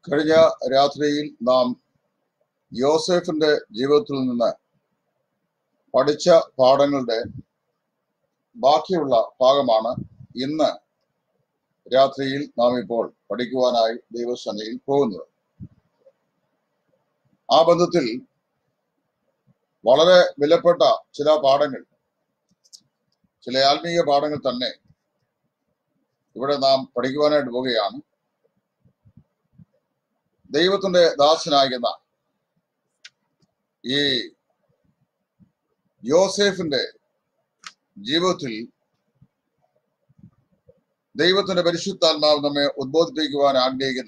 കഴിഞ്ഞ രാത്രിയിൽ നാം യോസെഫിന്റെ ജീവിതത്തിൽ നിന്ന് പഠിച്ച പാഠങ്ങളുടെ ബാക്കിയുള്ള ഭാഗമാണ് ഇന്ന് രാത്രിയിൽ നാം ഇപ്പോൾ പഠിക്കുവാനായി ദൈവസന്നയിൽ പോകുന്നത് ആ ബന്ധത്തിൽ വളരെ വിലപ്പെട്ട ചില പാഠങ്ങൾ ചില ആത്മീയ പാഠങ്ങൾ തന്നെ ഇവിടെ നാം പഠിക്കുവാനായിട്ട് പോവുകയാണ് ദൈവത്തിന്റെ ദാസനാകുന്ന ഈ യോസേഫിന്റെ ജീവിതത്തിൽ ദൈവത്തിന്റെ പരിശുദ്ധാത്മാവ് നമ്മെ ഉദ്ബോധിപ്പിക്കുവാൻ ആഗ്രഹിക്കുന്ന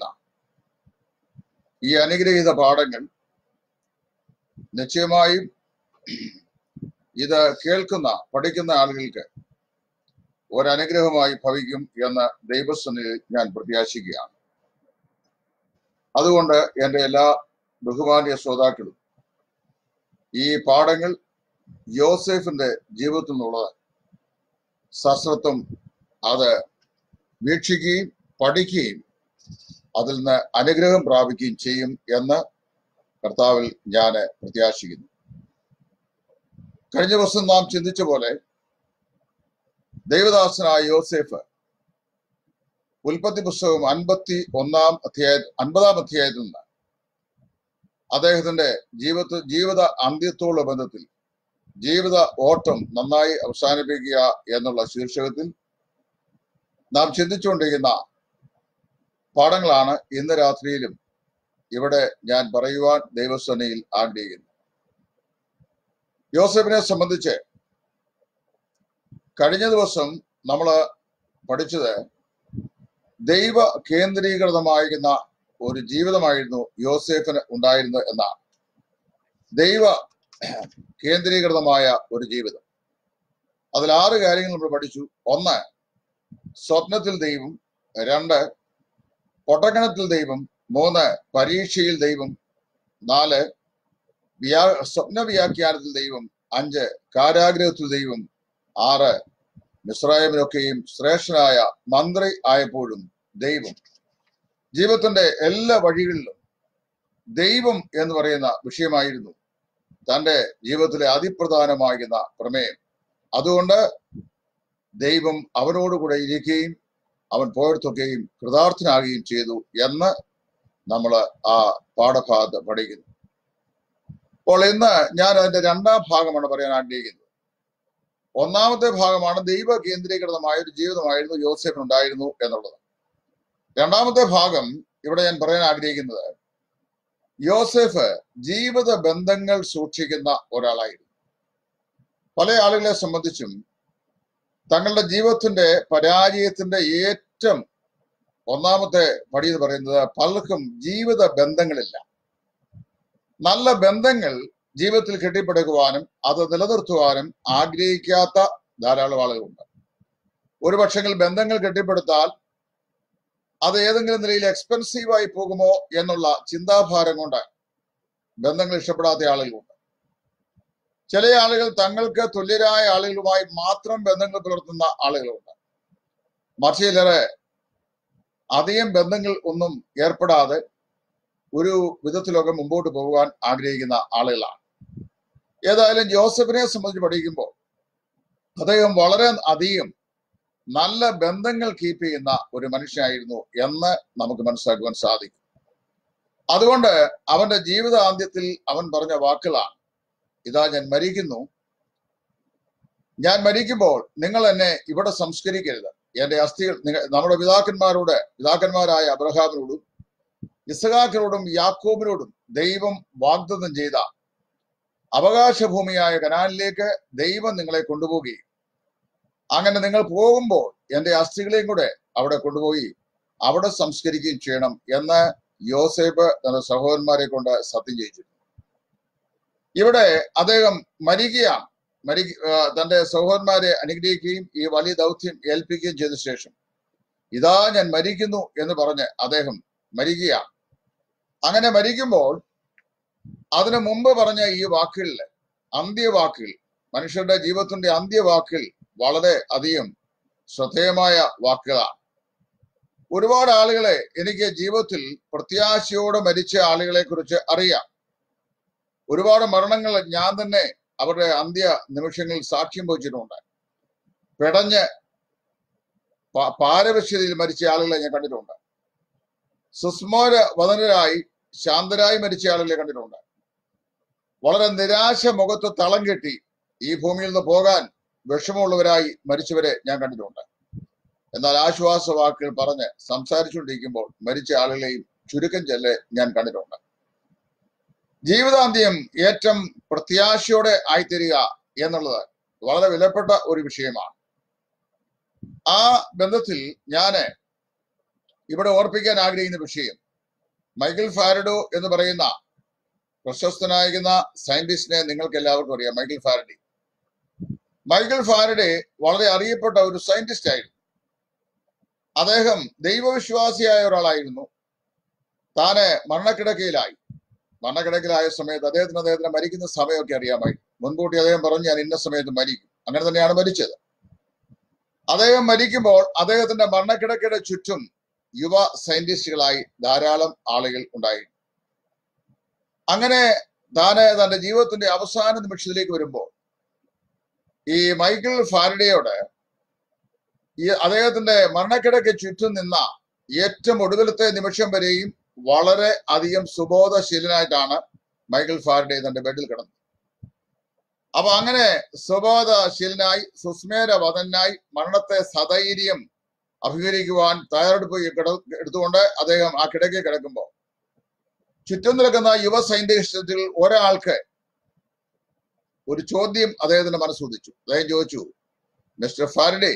ഈ അനുഗ്രഹീത പാഠങ്ങൾ നിശ്ചയമായും ഇത് കേൾക്കുന്ന പഠിക്കുന്ന ആളുകൾക്ക് ഒരനുഗ്രഹമായി ഭവിക്കും എന്ന് ദൈവസന്നിധിയിൽ ഞാൻ പ്രത്യാശിക്കുകയാണ് അതുകൊണ്ട് എൻ്റെ എല്ലാ ബഹുമാന്യ ശ്രോതാക്കളും ഈ പാഠങ്ങൾ യോസെഫിന്റെ ജീവിതത്തിൽ നിന്നുള്ളത് സശ്രത്വം അത് വീക്ഷിക്കുകയും പഠിക്കുകയും അതിൽ നിന്ന് അനുഗ്രഹം പ്രാപിക്കുകയും ചെയ്യും എന്ന് കർത്താവിൽ ഞാൻ പ്രത്യാശിക്കുന്നു കഴിഞ്ഞ ദിവസം നാം ചിന്തിച്ച പോലെ ദൈവദാസനായ യോസേഫ് ഉൽപ്പത്തി പുസ്തകം അൻപത്തി ഒന്നാം അധ്യായ അൻപതാം അധ്യായത്തിൽ നിന്ന് അദ്ദേഹത്തിന്റെ ജീവിത ജീവിത അന്ത്യത്തോടുള്ള ബന്ധത്തിൽ ജീവിത ഓട്ടം നന്നായി അവസാനിപ്പിക്കുക എന്നുള്ള ശീർഷകത്തിൽ നാം ചിന്തിച്ചുകൊണ്ടിരിക്കുന്ന പാഠങ്ങളാണ് ഇന്ന് രാത്രിയിലും ഇവിടെ ഞാൻ പറയുവാൻ ദൈവസേനയിൽ ആഗ്രഹിക്കുന്നു യോസഫിനെ സംബന്ധിച്ച് കഴിഞ്ഞ ദിവസം നമ്മൾ പഠിച്ചത് ദൈവ കേന്ദ്രീകൃതമായിരുന്ന ഒരു ജീവിതമായിരുന്നു യോസേഫിന് ഉണ്ടായിരുന്നത് എന്നാണ് ദൈവ കേന്ദ്രീകൃതമായ ഒരു ജീവിതം അതിൽ ആറ് കാര്യങ്ങൾ നമ്മൾ പഠിച്ചു ഒന്ന് സ്വപ്നത്തിൽ ദൈവം രണ്ട് പൊട്ടക്കണത്തിൽ ദൈവം മൂന്ന് പരീക്ഷയിൽ ദൈവം നാല് വ്യാ സ്വപ്ന വ്യാഖ്യാനത്തിൽ ദൈവം അഞ്ച് കാരാഗ്രഹത്തിൽ ദൈവം ആറ് മിസ്രൈമിനൊക്കെയും ശ്രേഷ്ഠനായ മന്ത്രി ആയപ്പോഴും ദൈവം ജീവിതത്തിന്റെ എല്ലാ വഴികളിലും ദൈവം എന്ന് പറയുന്ന വിഷയമായിരുന്നു തന്റെ ജീവിതത്തിലെ അതിപ്രധാനമാകുന്ന പ്രമേയം അതുകൊണ്ട് ദൈവം അവനോടുകൂടെ ഇരിക്കുകയും അവൻ പോയടത്തൊക്കെയും കൃതാർത്ഥനാകുകയും ചെയ്തു എന്ന് നമ്മൾ ആ പാഠഭാഗത്ത് പഠിക്കുന്നു അപ്പോൾ ഇന്ന് ഞാൻ അതിന്റെ രണ്ടാം ഭാഗമാണ് പറയാൻ ആഗ്രഹിക്കുന്നത് ഒന്നാമത്തെ ഭാഗമാണ് ദൈവ കേന്ദ്രീകൃതമായ ഒരു ജീവിതമായിരുന്നു യോസെഫിന് ഉണ്ടായിരുന്നു എന്നുള്ളത് രണ്ടാമത്തെ ഭാഗം ഇവിടെ ഞാൻ പറയാൻ ആഗ്രഹിക്കുന്നത് യോസെഫ് ജീവിത ബന്ധങ്ങൾ സൂക്ഷിക്കുന്ന ഒരാളായിരുന്നു പല ആളുകളെ സംബന്ധിച്ചും തങ്ങളുടെ ജീവിതത്തിന്റെ പരാജയത്തിന്റെ ഏറ്റവും ഒന്നാമത്തെ പടി എന്ന് പറയുന്നത് പലർക്കും ജീവിത ബന്ധങ്ങളില്ല നല്ല ബന്ധങ്ങൾ ജീവിതത്തിൽ കെട്ടിപ്പടുക്കുവാനും അത് നിലനിർത്തുവാനും ആഗ്രഹിക്കാത്ത ധാരാളം ആളുകളുണ്ട് ഒരു പക്ഷെങ്കിൽ ബന്ധങ്ങൾ കെട്ടിപ്പടുത്താൽ അത് ഏതെങ്കിലും നിലയിൽ എക്സ്പെൻസീവായി പോകുമോ എന്നുള്ള ചിന്താഭാരം കൊണ്ട് ബന്ധങ്ങൾ ഇഷ്ടപ്പെടാത്ത ആളുകളുണ്ട് ചില ആളുകൾ തങ്ങൾക്ക് തുല്യരായ ആളുകളുമായി മാത്രം ബന്ധങ്ങൾ പുലർത്തുന്ന ആളുകളുണ്ട് മറ്റു ചിലരെ അധികം ബന്ധങ്ങൾ ഒന്നും ഏർപ്പെടാതെ ഒരു വിധത്തിലൊക്കെ മുമ്പോട്ട് പോകാൻ ആഗ്രഹിക്കുന്ന ആളുകളാണ് ഏതായാലും ജോസഫിനെ സംബന്ധിച്ച് പഠിക്കുമ്പോൾ അദ്ദേഹം വളരെ അധികം നല്ല ബന്ധങ്ങൾ കീപ്പ് ചെയ്യുന്ന ഒരു മനുഷ്യനായിരുന്നു എന്ന് നമുക്ക് മനസ്സിലാക്കുവാൻ സാധിക്കും അതുകൊണ്ട് അവന്റെ ജീവിതാന്ത്യത്തിൽ അവൻ പറഞ്ഞ വാക്കുകളാണ് ഇതാ ഞാൻ മരിക്കുന്നു ഞാൻ മരിക്കുമ്പോൾ നിങ്ങൾ എന്നെ ഇവിടെ സംസ്കരിക്കരുത് എന്റെ അസ്ഥികൾ നിങ്ങ- നമ്മുടെ പിതാക്കന്മാരോട് പിതാക്കന്മാരായ അബ്രഹാമിനോടും ഇസഹാക്കിനോടും യാക്കോബിനോടും ദൈവം വാഗ്ദത്തം ചെയ്ത അവകാശഭൂമിയായ കനാലിലേക്ക് ദൈവം നിങ്ങളെ കൊണ്ടുപോവുകയും അങ്ങനെ നിങ്ങൾ പോകുമ്പോൾ എന്റെ അസ്ഥികളെയും കൂടെ അവിടെ കൊണ്ടുപോയി അവിടെ സംസ്കരിക്കുകയും ചെയ്യണം എന്ന് യോസേഫ് തന്റെ സഹോദരന്മാരെ കൊണ്ട് സത്യം ചെയ്യിച്ചിരുന്നു ഇവിടെ അദ്ദേഹം മരിക്കുകയാണ് മരി ആ, തന്റെ സഹോദരന്മാരെ അനുഗ്രഹിക്കുകയും ഈ വലിയ ദൗത്യം ഏൽപ്പിക്കുകയും ചെയ്ത ശേഷം ഇതാ ഞാൻ മരിക്കുന്നു എന്ന് പറഞ്ഞ് അദ്ദേഹം മരിക്കുകയാണ് അങ്ങനെ മരിക്കുമ്പോൾ അതിനു മുമ്പ് പറഞ്ഞ ഈ വാക്കുകളിൽ അന്ത്യവാക്കുകൾ മനുഷ്യരുടെ ജീവിതത്തിന്റെ അന്ത്യവാക്കുകൾ വളരെ അധികം ശ്രദ്ധേയമായ വാക്കുകളാണ് ഒരുപാട് ആളുകളെ എനിക്ക് ജീവിതത്തിൽ പ്രത്യാശയോടെ മരിച്ച ആളുകളെ കുറിച്ച് അറിയാം ഒരുപാട് മരണങ്ങൾ ഞാൻ തന്നെ അവരുടെ അന്ത്യ നിമിഷങ്ങളിൽ സാക്ഷ്യം വഹിച്ചിട്ടുണ്ട് പെടഞ്ഞ് പ- പാരവശ്യതയിൽ മരിച്ച ആളുകളെ ഞാൻ കണ്ടിട്ടുണ്ട് സുസ്മോര വദനരായി ശാന്തരായി മരിച്ച ആളുകളെ കണ്ടിട്ടുണ്ട് വളരെ നിരാശ മുഖത്ത് തളം കെട്ടി ഈ ഭൂമിയിൽ നിന്ന് പോകാൻ വിഷമമുള്ളവരായി മരിച്ചവരെ ഞാൻ കണ്ടിട്ടുണ്ട് എന്നാൽ ആശ്വാസ വാക്കുകൾ പറഞ്ഞ് സംസാരിച്ചുകൊണ്ടിരിക്കുമ്പോൾ മരിച്ച ആളുകളെയും ചുരുക്കം ചെല്ലെ ഞാൻ കണ്ടിട്ടുണ്ട് ജീവിതാന്ത്യം ഏറ്റവും പ്രത്യാശയോടെ ആയിത്തീരുക എന്നുള്ളത് വളരെ വിലപ്പെട്ട ഒരു വിഷയമാണ് ആ ബന്ധത്തിൽ ഞാന് ഇവിടെ ഓർപ്പിക്കാൻ ആഗ്രഹിക്കുന്ന വിഷയം മൈക്കിൾ ഫാരഡോ എന്ന് പറയുന്ന പ്രശസ്തനായിരുന്ന സയന്റിസ്റ്റിനെ നിങ്ങൾക്ക് എല്ലാവർക്കും അറിയാം മൈക്കിൾ ഫാരഡി മൈക്കിൾ ഫാരഡെ വളരെ അറിയപ്പെട്ട ഒരു സയന്റിസ്റ്റ് ആയിരുന്നു അദ്ദേഹം ദൈവവിശ്വാസിയായ ഒരാളായിരുന്നു താന് മരണക്കിടക്കയിലായി മരണക്കിടക്കയിലായ സമയത്ത് അദ്ദേഹത്തിന് അദ്ദേഹത്തിന് മരിക്കുന്ന സമയമൊക്കെ അറിയാമായി മുൻകൂട്ടി അദ്ദേഹം പറഞ്ഞു ഞാൻ ഇന്ന സമയത്ത് മരിക്കും അങ്ങനെ തന്നെയാണ് മരിച്ചത് അദ്ദേഹം മരിക്കുമ്പോൾ അദ്ദേഹത്തിന്റെ മരണക്കിടക്കയുടെ ചുറ്റും യുവ സയന്റിസ്റ്റുകളായി ധാരാളം ആളുകൾ ഉണ്ടായിരുന്നു അങ്ങനെ താന് തന്റെ ജീവിതത്തിന്റെ അവസാന നിമിഷത്തിലേക്ക് വരുമ്പോൾ ഈ മൈക്കിൾ ഫാരഡയോട് ഈ അദ്ദേഹത്തിന്റെ മരണക്കിടക്ക് ചുറ്റും നിന്ന ഏറ്റവും ഒടുവിലത്തെ നിമിഷം വരെയും വളരെ അധികം സുബോധശീലനായിട്ടാണ് മൈക്കിൾ ഫാരഡെ തന്റെ ബെഡിൽ കിടന്നത് അപ്പൊ അങ്ങനെ സുബോധശീലനായി സുസ്മേര വതനായി മരണത്തെ സധൈര്യം അഭിമുഖീകരിക്കുവാൻ തയ്യാറെടുപ്പ് കിട എടുത്തുകൊണ്ട് അദ്ദേഹം ആ കിടക്കയിൽ കിടക്കുമ്പോൾ ചുറ്റും നിൽക്കുന്ന യുവ സയന്റിസ്റ്റുകൾ ഒരാൾക്ക് ഒരു ചോദ്യം അദ്ദേഹത്തിന്റെ മനസ്സുദിച്ചു അദ്ദേഹം ചോദിച്ചു മിസ്റ്റർ ഫാരഡെ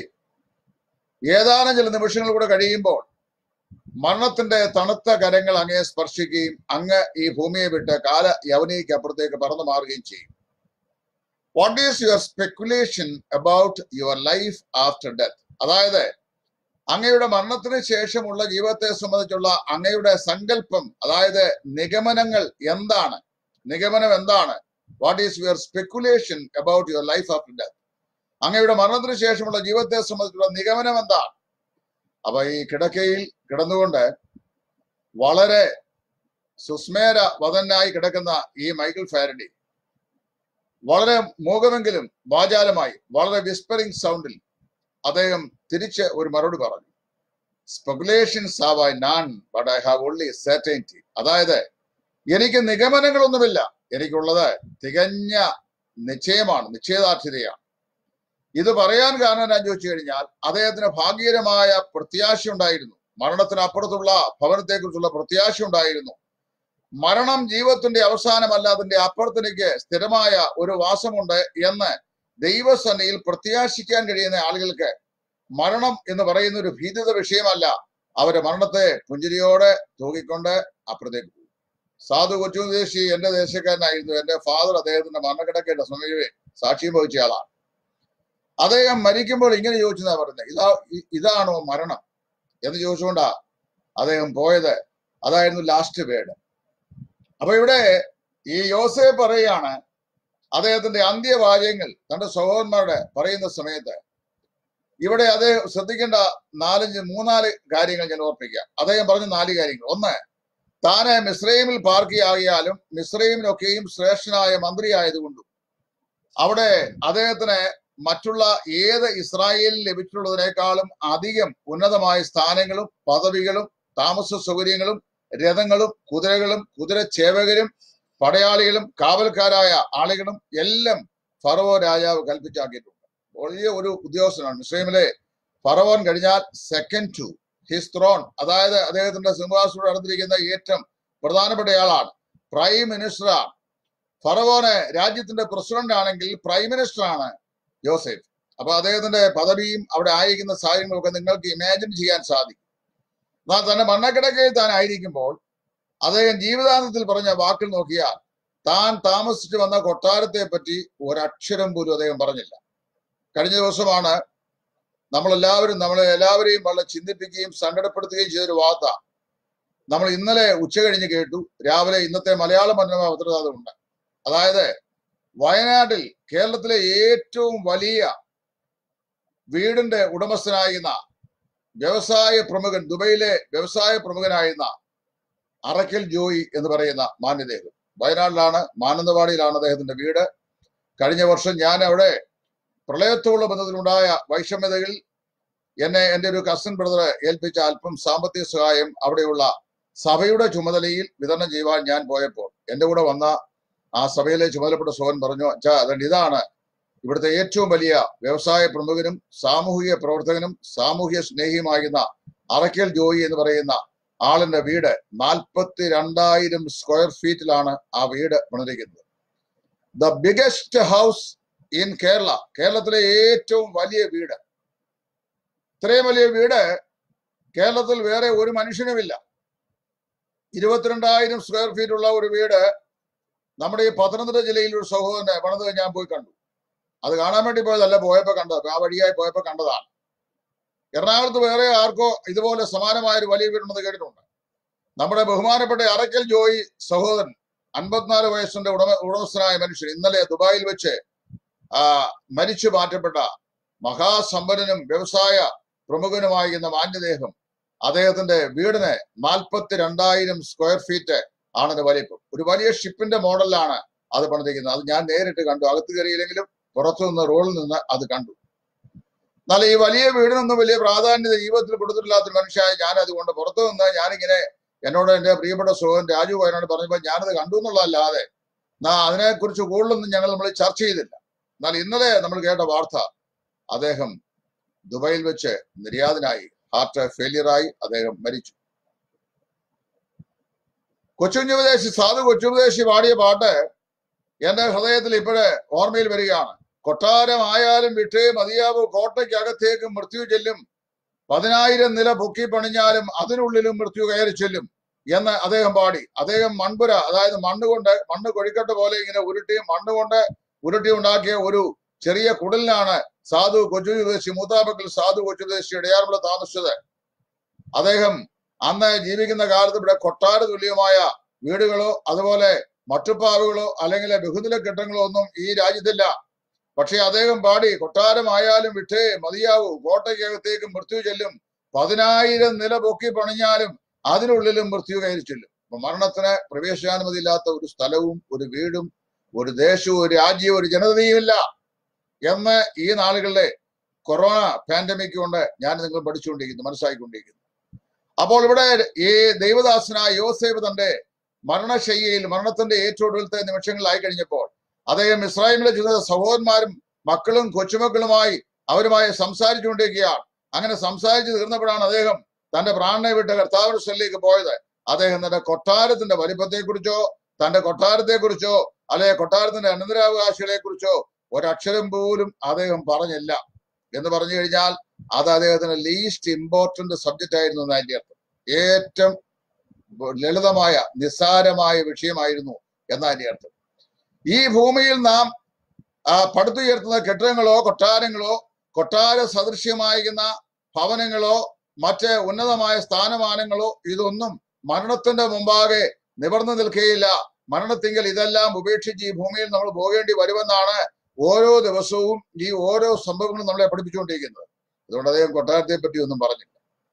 ഏതാനും ചില നിമിഷങ്ങൾ കൂടെ കഴിയുമ്പോൾ മരണത്തിന്റെ തണുത്ത കരങ്ങൾ അങ്ങയെ സ്പർശിക്കുകയും അങ്ങ് ഈ ഭൂമിയെ വിട്ട് കാല യവനിക്ക് അപ്പുറത്തേക്ക് പറന്നു മാറുകയും ചെയ്യും what is your speculation about your life after death അതായത് അങ്ങയുടെ മരണത്തിന് ശേഷമുള്ള ജീവിതത്തെ സംബന്ധിച്ചുള്ള അങ്ങയുടെ സങ്കല്പം അതായത് നിഗമനങ്ങൾ എന്താണ് നിഗമനം എന്താണ് what is your speculation about your life after death അങ്ങയുടെ മരണത്തിന് ശേഷമുള്ള ജീവിതത്തെ സംബന്ധിച്ചുള്ള നിഗമനം എന്താണ് അപ്പൊ ഈ കിടക്കയിൽ കിടന്നുകൊണ്ട് വളരെ സുസ്മേര വതനായി കിടക്കുന്ന ഈ മൈക്കിൾ ഫാരഡി വളരെ മൂകമെങ്കിലും വാചാലമായി വളരെ വിസ്പറിംഗ് സൗണ്ടിൽ അദ്ദേഹം തിരിച്ച് ഒരു മറുപടി പറഞ്ഞു speculations have I none but I have only certainty അതായത് എനിക്ക് നിഗമനങ്ങളൊന്നുമില്ല എനിക്കുള്ളത് തികഞ്ഞ നിശ്ചയമാണ് നിശ്ചയദാർഢ്യതയാണ് ഇത് പറയാൻ കാരണം ഞാൻ ചോദിച്ചു കഴിഞ്ഞാൽ അദ്ദേഹത്തിന് ഭാഗ്യകരമായ പ്രത്യാശ ഉണ്ടായിരുന്നു മരണത്തിനപ്പുറത്തുള്ള ഭവനത്തെക്കുറിച്ചുള്ള പ്രത്യാശ ഉണ്ടായിരുന്നു മരണം ജീവിതത്തിന്റെ അവസാനമല്ല അതിന്റെ അപ്പുറത്തേക്ക് സ്ഥിരമായ ഒരു വാസമുണ്ട് എന്ന് ദൈവസന്നയിൽ പ്രത്യാശിക്കാൻ കഴിയുന്ന ആളുകൾക്ക് മരണം എന്ന് പറയുന്ന ഒരു ഭീതിത വിഷയമല്ല അവരെ മരണത്തെ പുഞ്ചിരിയോടെ തൂക്കിക്കൊണ്ട് അപ്പുറത്തേക്ക് പോകും സാധു കൊച്ചുദേശി എന്റെ ദേശക്കാരനായിരുന്നു എന്റെ ഫാദർ അദ്ദേഹത്തിന്റെ മരണക്കിടക്കേണ്ട സമയമേ സാക്ഷ്യം വഹിച്ച ആളാണ് അദ്ദേഹം മരിക്കുമ്പോൾ ഇങ്ങനെ ചോദിച്ചതാ പറയുന്നത് ഇതാ ഇ- ഇതാണോ മരണം എന്ന് ചോദിച്ചുകൊണ്ടാ അദ്ദേഹം പോയത് അതായിരുന്നു ലാസ്റ്റ് വേർഡ് അപ്പൊ ഇവിടെ ഈ യോസെ പറയാണ് അദ്ദേഹത്തിന്റെ അന്ത്യവാചകങ്ങൾ തന്റെ സഹോദരന്മാരുടെ പറയുന്ന സമയത്ത് ഇവിടെ അദ്ദേഹം ശ്രദ്ധിക്കേണ്ട നാലഞ്ച് മൂന്നാല് കാര്യങ്ങൾ ഞാൻ ഓർപ്പിക്കാം അദ്ദേഹം പറഞ്ഞ നാല് കാര്യങ്ങൾ ഒന്ന് താന് മിസ്രൈമിൽ പാർക്കിയാകിയാലും മിസ്രൈമിനൊക്കെയും ശ്രേഷ്ഠനായ മന്ത്രിയായതുകൊണ്ടും അവിടെ അദ്ദേഹത്തിന് മറ്റുള്ള ഏത് ഇസ്രായേലിൽ ലഭിച്ചിട്ടുള്ളതിനേക്കാളും അധികം ഉന്നതമായ സ്ഥാനങ്ങളും പദവികളും താമസ സൗകര്യങ്ങളും രഥങ്ങളും കുതിരകളും കുതിരച്ചേവകരും പടയാളികളും കാവൽക്കാരായ ആളുകളും എല്ലാം ഫറവോ രാജാവ് കൽപ്പിച്ചാക്കിയിട്ടുണ്ട് വലിയ ഒരു ഉദ്യോഗസ്ഥനാണ് മുസ്ലിമിലെ ഫറവോൻ കഴിഞ്ഞാൽ സെക്കൻഡ് ടു ഹിസ് ത്രോൺ അതായത് അദ്ദേഹത്തിന്റെ സിംഹാസനോട് അടുത്തിരിക്കുന്ന ഏറ്റവും പ്രധാനപ്പെട്ട ആളാണ് പ്രൈം മിനിസ്റ്ററാണ് ഫറവോന് രാജ്യത്തിന്റെ പ്രസിഡന്റ് ആണെങ്കിൽ പ്രൈം മിനിസ്റ്റർ ആണ് ജോസഫ് അപ്പൊ അദ്ദേഹത്തിന്റെ പദവിയും അവിടെ ആയിരിക്കുന്ന സാഹചര്യങ്ങളും ഒക്കെ നിങ്ങൾക്ക് ഇമാജിൻ ചെയ്യാൻ സാധിക്കും എന്നാൽ തന്നെ മണ്ണക്കിടക്കയിൽ താൻ ആയിരിക്കുമ്പോൾ അദ്ദേഹം ജീവിതാന്തത്തിൽ പറഞ്ഞ വാക്കിൽ നോക്കിയാൽ താൻ താമസിച്ചു വന്ന കൊട്ടാരത്തെ പറ്റി ഒരക്ഷരം പോലും അദ്ദേഹം പറഞ്ഞില്ല കഴിഞ്ഞ ദിവസമാണ് നമ്മളെല്ലാവരും നമ്മളെ എല്ലാവരെയും വളരെ ചിന്തിപ്പിക്കുകയും സങ്കടപ്പെടുത്തുകയും ചെയ്തൊരു വാർത്ത നമ്മൾ ഇന്നലെ ഉച്ച കഴിഞ്ഞ് കേട്ടു രാവിലെ ഇന്നത്തെ മലയാള മനോരമ പത്രതാതുണ്ട് അതായത് വയനാട്ടിൽ കേരളത്തിലെ ഏറ്റവും വലിയ വീടിന്റെ ഉടമസ്ഥനായിരുന്ന വ്യവസായ പ്രമുഖൻ ദുബൈയിലെ വ്യവസായ പ്രമുഖനായിരുന്ന അറക്കൽ ജോയി എന്ന് പറയുന്ന മാന്യദേഹം വയനാട്ടിലാണ് മാനന്തവാടിയിലാണ് അദ്ദേഹത്തിന്റെ വീട് കഴിഞ്ഞ വർഷം ഞാൻ അവിടെ പ്രളയത്തോടുള്ള ബന്ധത്തിലുണ്ടായ വൈഷമ്യതകളിൽ എന്നെ എൻ്റെ ഒരു കസിൻ ബ്രദറെ ഏൽപ്പിച്ച അല്പം സാമ്പത്തിക സഹായം അവിടെയുള്ള സഭയുടെ ചുമതലയിൽ വിതരണം ചെയ്യുവാൻ ഞാൻ പോയപ്പോൾ എൻ്റെ കൂടെ വന്ന ആ സഭയിലെ ചുമതലപ്പെട്ട സോഹൻ പറഞ്ഞു അച്ഛാ അതുകൊണ്ട് ഇതാണ് ഇവിടുത്തെ ഏറ്റവും വലിയ വ്യവസായ പ്രമുഖനും സാമൂഹിക പ്രവർത്തകനും സാമൂഹ്യ സ്നേഹിയുമാകുന്ന അറക്കൽ ജോയി എന്ന് പറയുന്ന ആളിന്റെ വീട് നാൽപ്പത്തി രണ്ടായിരം സ്ക്വയർ ഫീറ്റിലാണ് ആ വീട് പണിതിരിക്കുന്നത് the biggest house in Kerala കേരളത്തിലെ ഏറ്റവും വലിയ വീട് ഇത്രയും വലിയ വീട് കേരളത്തിൽ വേറെ ഒരു മനുഷ്യനുമില്ല ഇരുപത്തിരണ്ടായിരം സ്ക്വയർ ഫീറ്റ് ഉള്ള ഒരു വീട് നമ്മുടെ ഈ പത്തനംതിട്ട ജില്ലയിൽ ഒരു സഹോദരനെ പണിത് ഞാൻ പോയി കണ്ടു അത് കാണാൻ വേണ്ടി പോയതല്ല പോയപ്പോ കണ്ടത് ആ വഴിയായി പോയപ്പോ കണ്ടതാണ് എറണാകുളത്ത് വേറെ ആർക്കോ ഇതുപോലെ സമാനമായ ഒരു വലിയ വീടുണ്ടെന്ന് കേട്ടിട്ടുണ്ട് നമ്മുടെ ബഹുമാനപ്പെട്ട അറക്കൽ ജോയി സഹോദരൻ അൻപത്തിനാല് വയസ്സിന്റെ ഉടമ ഉടമസ്ഥനായ മനുഷ്യൻ ഇന്നലെ ദുബായിൽ വെച്ച് ആ മരിച്ചു മാറ്റപ്പെട്ട മഹാസമ്പന്നനും വ്യവസായ പ്രമുഖനുമായിരുന്ന മാന്യദേഹം അദ്ദേഹത്തിന്റെ വീടിന് നാൽപ്പത്തി രണ്ടായിരം സ്ക്വയർ ഫീറ്റ് ആണ് വലിപ്പം ഒരു വലിയ ഷിപ്പിന്റെ മോഡലിലാണ് അത് പണിതിരിക്കുന്നത് അത് ഞാൻ നേരിട്ട് കണ്ടു അകത്ത് കയറിയില്ലെങ്കിലും പുറത്തു നിന്ന് റോഡിൽ നിന്ന് അത് കണ്ടു എന്നാൽ ഈ വലിയ വീടിനൊന്നും വലിയ പ്രാധാന്യത ജീവിതത്തിൽ കൊടുത്തിട്ടില്ലാത്ത ഒരു മനുഷ്യനായ ഞാൻ അതുകൊണ്ട് പുറത്തു നിന്ന് ഞാനിങ്ങനെ എന്നോട് എന്റെ പ്രിയപ്പെട്ട സുഹൃൻ രാജു വയനാട് പറഞ്ഞപ്പോൾ ഞാനത് കണ്ടു എന്നുള്ളതല്ലാതെ നാ അതിനെക്കുറിച്ച് കൂടുതലൊന്നും ഞങ്ങൾ നമ്മൾ ചർച്ച ചെയ്തില്ല എന്നാൽ ഇന്നലെ നമ്മൾ കേട്ട വാർത്ത അദ്ദേഹം ദുബൈയിൽ വെച്ച് നിര്യാതനായി ഹാർട്ട് ഫെയിലിയറായി അദ്ദേഹം മരിച്ചു കൊച്ചുഞ്ഞുപദേശി സാധു കൊച്ചുപദേശി പാടിയ പാട്ട് എന്റെ ഹൃദയത്തിൽ ഇപ്പോഴേ ഓർമ്മയിൽ വരികയാണ് കൊട്ടാരമായാലും വിട്ടേ മതിയാവൂ കോട്ടയ്ക്കകത്തേക്ക് മൃത്യു ചെല്ലും പതിനായിരം നില പൊക്കി പണിഞ്ഞാലും അതിനുള്ളിലും മൃത്യു കയറി ചെല്ലും എന്ന് അദ്ദേഹം പാടി അദ്ദേഹം മൺപുര അതായത് മണ്ണ് കൊണ്ട് മണ്ണ് കൊഴിക്കട്ട പോലെ ഇങ്ങനെ ഉരുട്ടി മണ്ണ് കൊണ്ട് ഉരുട്ടി ഉണ്ടാക്കിയ ഒരു ചെറിയ കുടലിനാണ് സാധു കൊച്ചുദേശി മൂത്താപക്കൽ സാധു കൊച്ചുദേശി ഇടയാറുള്ള താമസിച്ചത് അദ്ദേഹം അന്ന് ജീവിക്കുന്ന കാലത്ത് ഇവിടെ കൊട്ടാര തുല്യമായ വീടുകളോ അതുപോലെ മട്ടുപ്പാവുകളോ അല്ലെങ്കിൽ ബഹുനില കെട്ടങ്ങളോ ഒന്നും ഈ രാജ്യത്തില്ല പക്ഷെ അദ്ദേഹം പാടി കൊട്ടാരമായാലും വിട്ടേ മതിയാവൂ കോട്ടയ്ക്കകത്തേക്ക് മൃത്യു ചെല്ലും പതിനായിരം നില പൊക്കി പണിഞ്ഞാലും അതിനുള്ളിലും മൃത്യു കയറി ചെല്ലും അപ്പൊ മരണത്തിന് പ്രവേശനാനുമതി ഇല്ലാത്ത ഒരു സ്ഥലവും ഒരു വീടും ഒരു ദേശവും ഒരു രാജ്യവും ഒരു ജനതയുമില്ല എന്ന് ഈ നാളുകളിലെ കൊറോണ പാൻഡമിക് കൊണ്ട് ഞാൻ നിങ്ങൾ പഠിച്ചുകൊണ്ടിരിക്കുന്നു മനസ്സിലാക്കിക്കൊണ്ടിരിക്കുന്നു അപ്പോൾ ഇവിടെ ഈ ദൈവദാസനായ യോസേഫ് തന്റെ മരണശയ്യയിൽ മരണത്തിന്റെ ഏറ്റവും ഒടുവിലത്തെ നിമിഷങ്ങളിലായി കഴിഞ്ഞപ്പോൾ അദ്ദേഹം ഇസ്രായേലിലെ ചില സഹോദരന്മാരും മക്കളും കൊച്ചുമക്കളുമായി അവരുമായി സംസാരിച്ചുകൊണ്ടിരിക്കുകയാണ് അങ്ങനെ സംസാരിച്ചു തീർന്നപ്പോഴാണ് അദ്ദേഹം തന്റെ പ്രാണനെ വിട്ട് കർത്താവിന്റെ സ്ഥലിലേക്ക് പോയത് അദ്ദേഹം തന്റെ കൊട്ടാരത്തിന്റെ വലിപ്പത്തെക്കുറിച്ചോ തന്റെ കൊട്ടാരത്തെക്കുറിച്ചോ അല്ലെങ്കിൽ കൊട്ടാരത്തിന്റെ അനന്തരാവകാശികളെ കുറിച്ചോ ഒരക്ഷരം പോലും അദ്ദേഹം പറഞ്ഞില്ല എന്ന് പറഞ്ഞു കഴിഞ്ഞാൽ അത് അദ്ദേഹത്തിന് ലീസ്റ്റ് ഇമ്പോർട്ടന്റ് സബ്ജക്റ്റ് ആയിരുന്നു എന്ന് അതിന്റെ അർത്ഥം ഏറ്റവും ലളിതമായ നിസ്സാരമായ വിഷയമായിരുന്നു എന്നതിന്റെ അർത്ഥം ഈ ഭൂമിയിൽ നാം ആ, പടുത്തുയർത്തുന്ന കെട്ടിടങ്ങളോ കൊട്ടാരങ്ങളോ കൊട്ടാര സദൃശ്യമായിരുന്ന ഭവനങ്ങളോ മറ്റ് ഉന്നതമായ സ്ഥാനമാനങ്ങളോ ഇതൊന്നും മരണത്തിന്റെ മുമ്പാകെ നിവർന്നു നിൽക്കുകയില്ല മരണത്തിങ്കൽ ഇതെല്ലാം ഉപേക്ഷിച്ച് ഈ ഭൂമിയിൽ നമ്മൾ പോകേണ്ടി വരുമെന്നാണ് ഓരോ ദിവസവും ഈ ഓരോ സംഭവങ്ങളും നമ്മളെ പഠിപ്പിച്ചുകൊണ്ടിരിക്കുന്നത് അതുകൊണ്ട് അദ്ദേഹം കൊട്ടാരത്തെ പറ്റി ഒന്നും പറഞ്ഞില്ല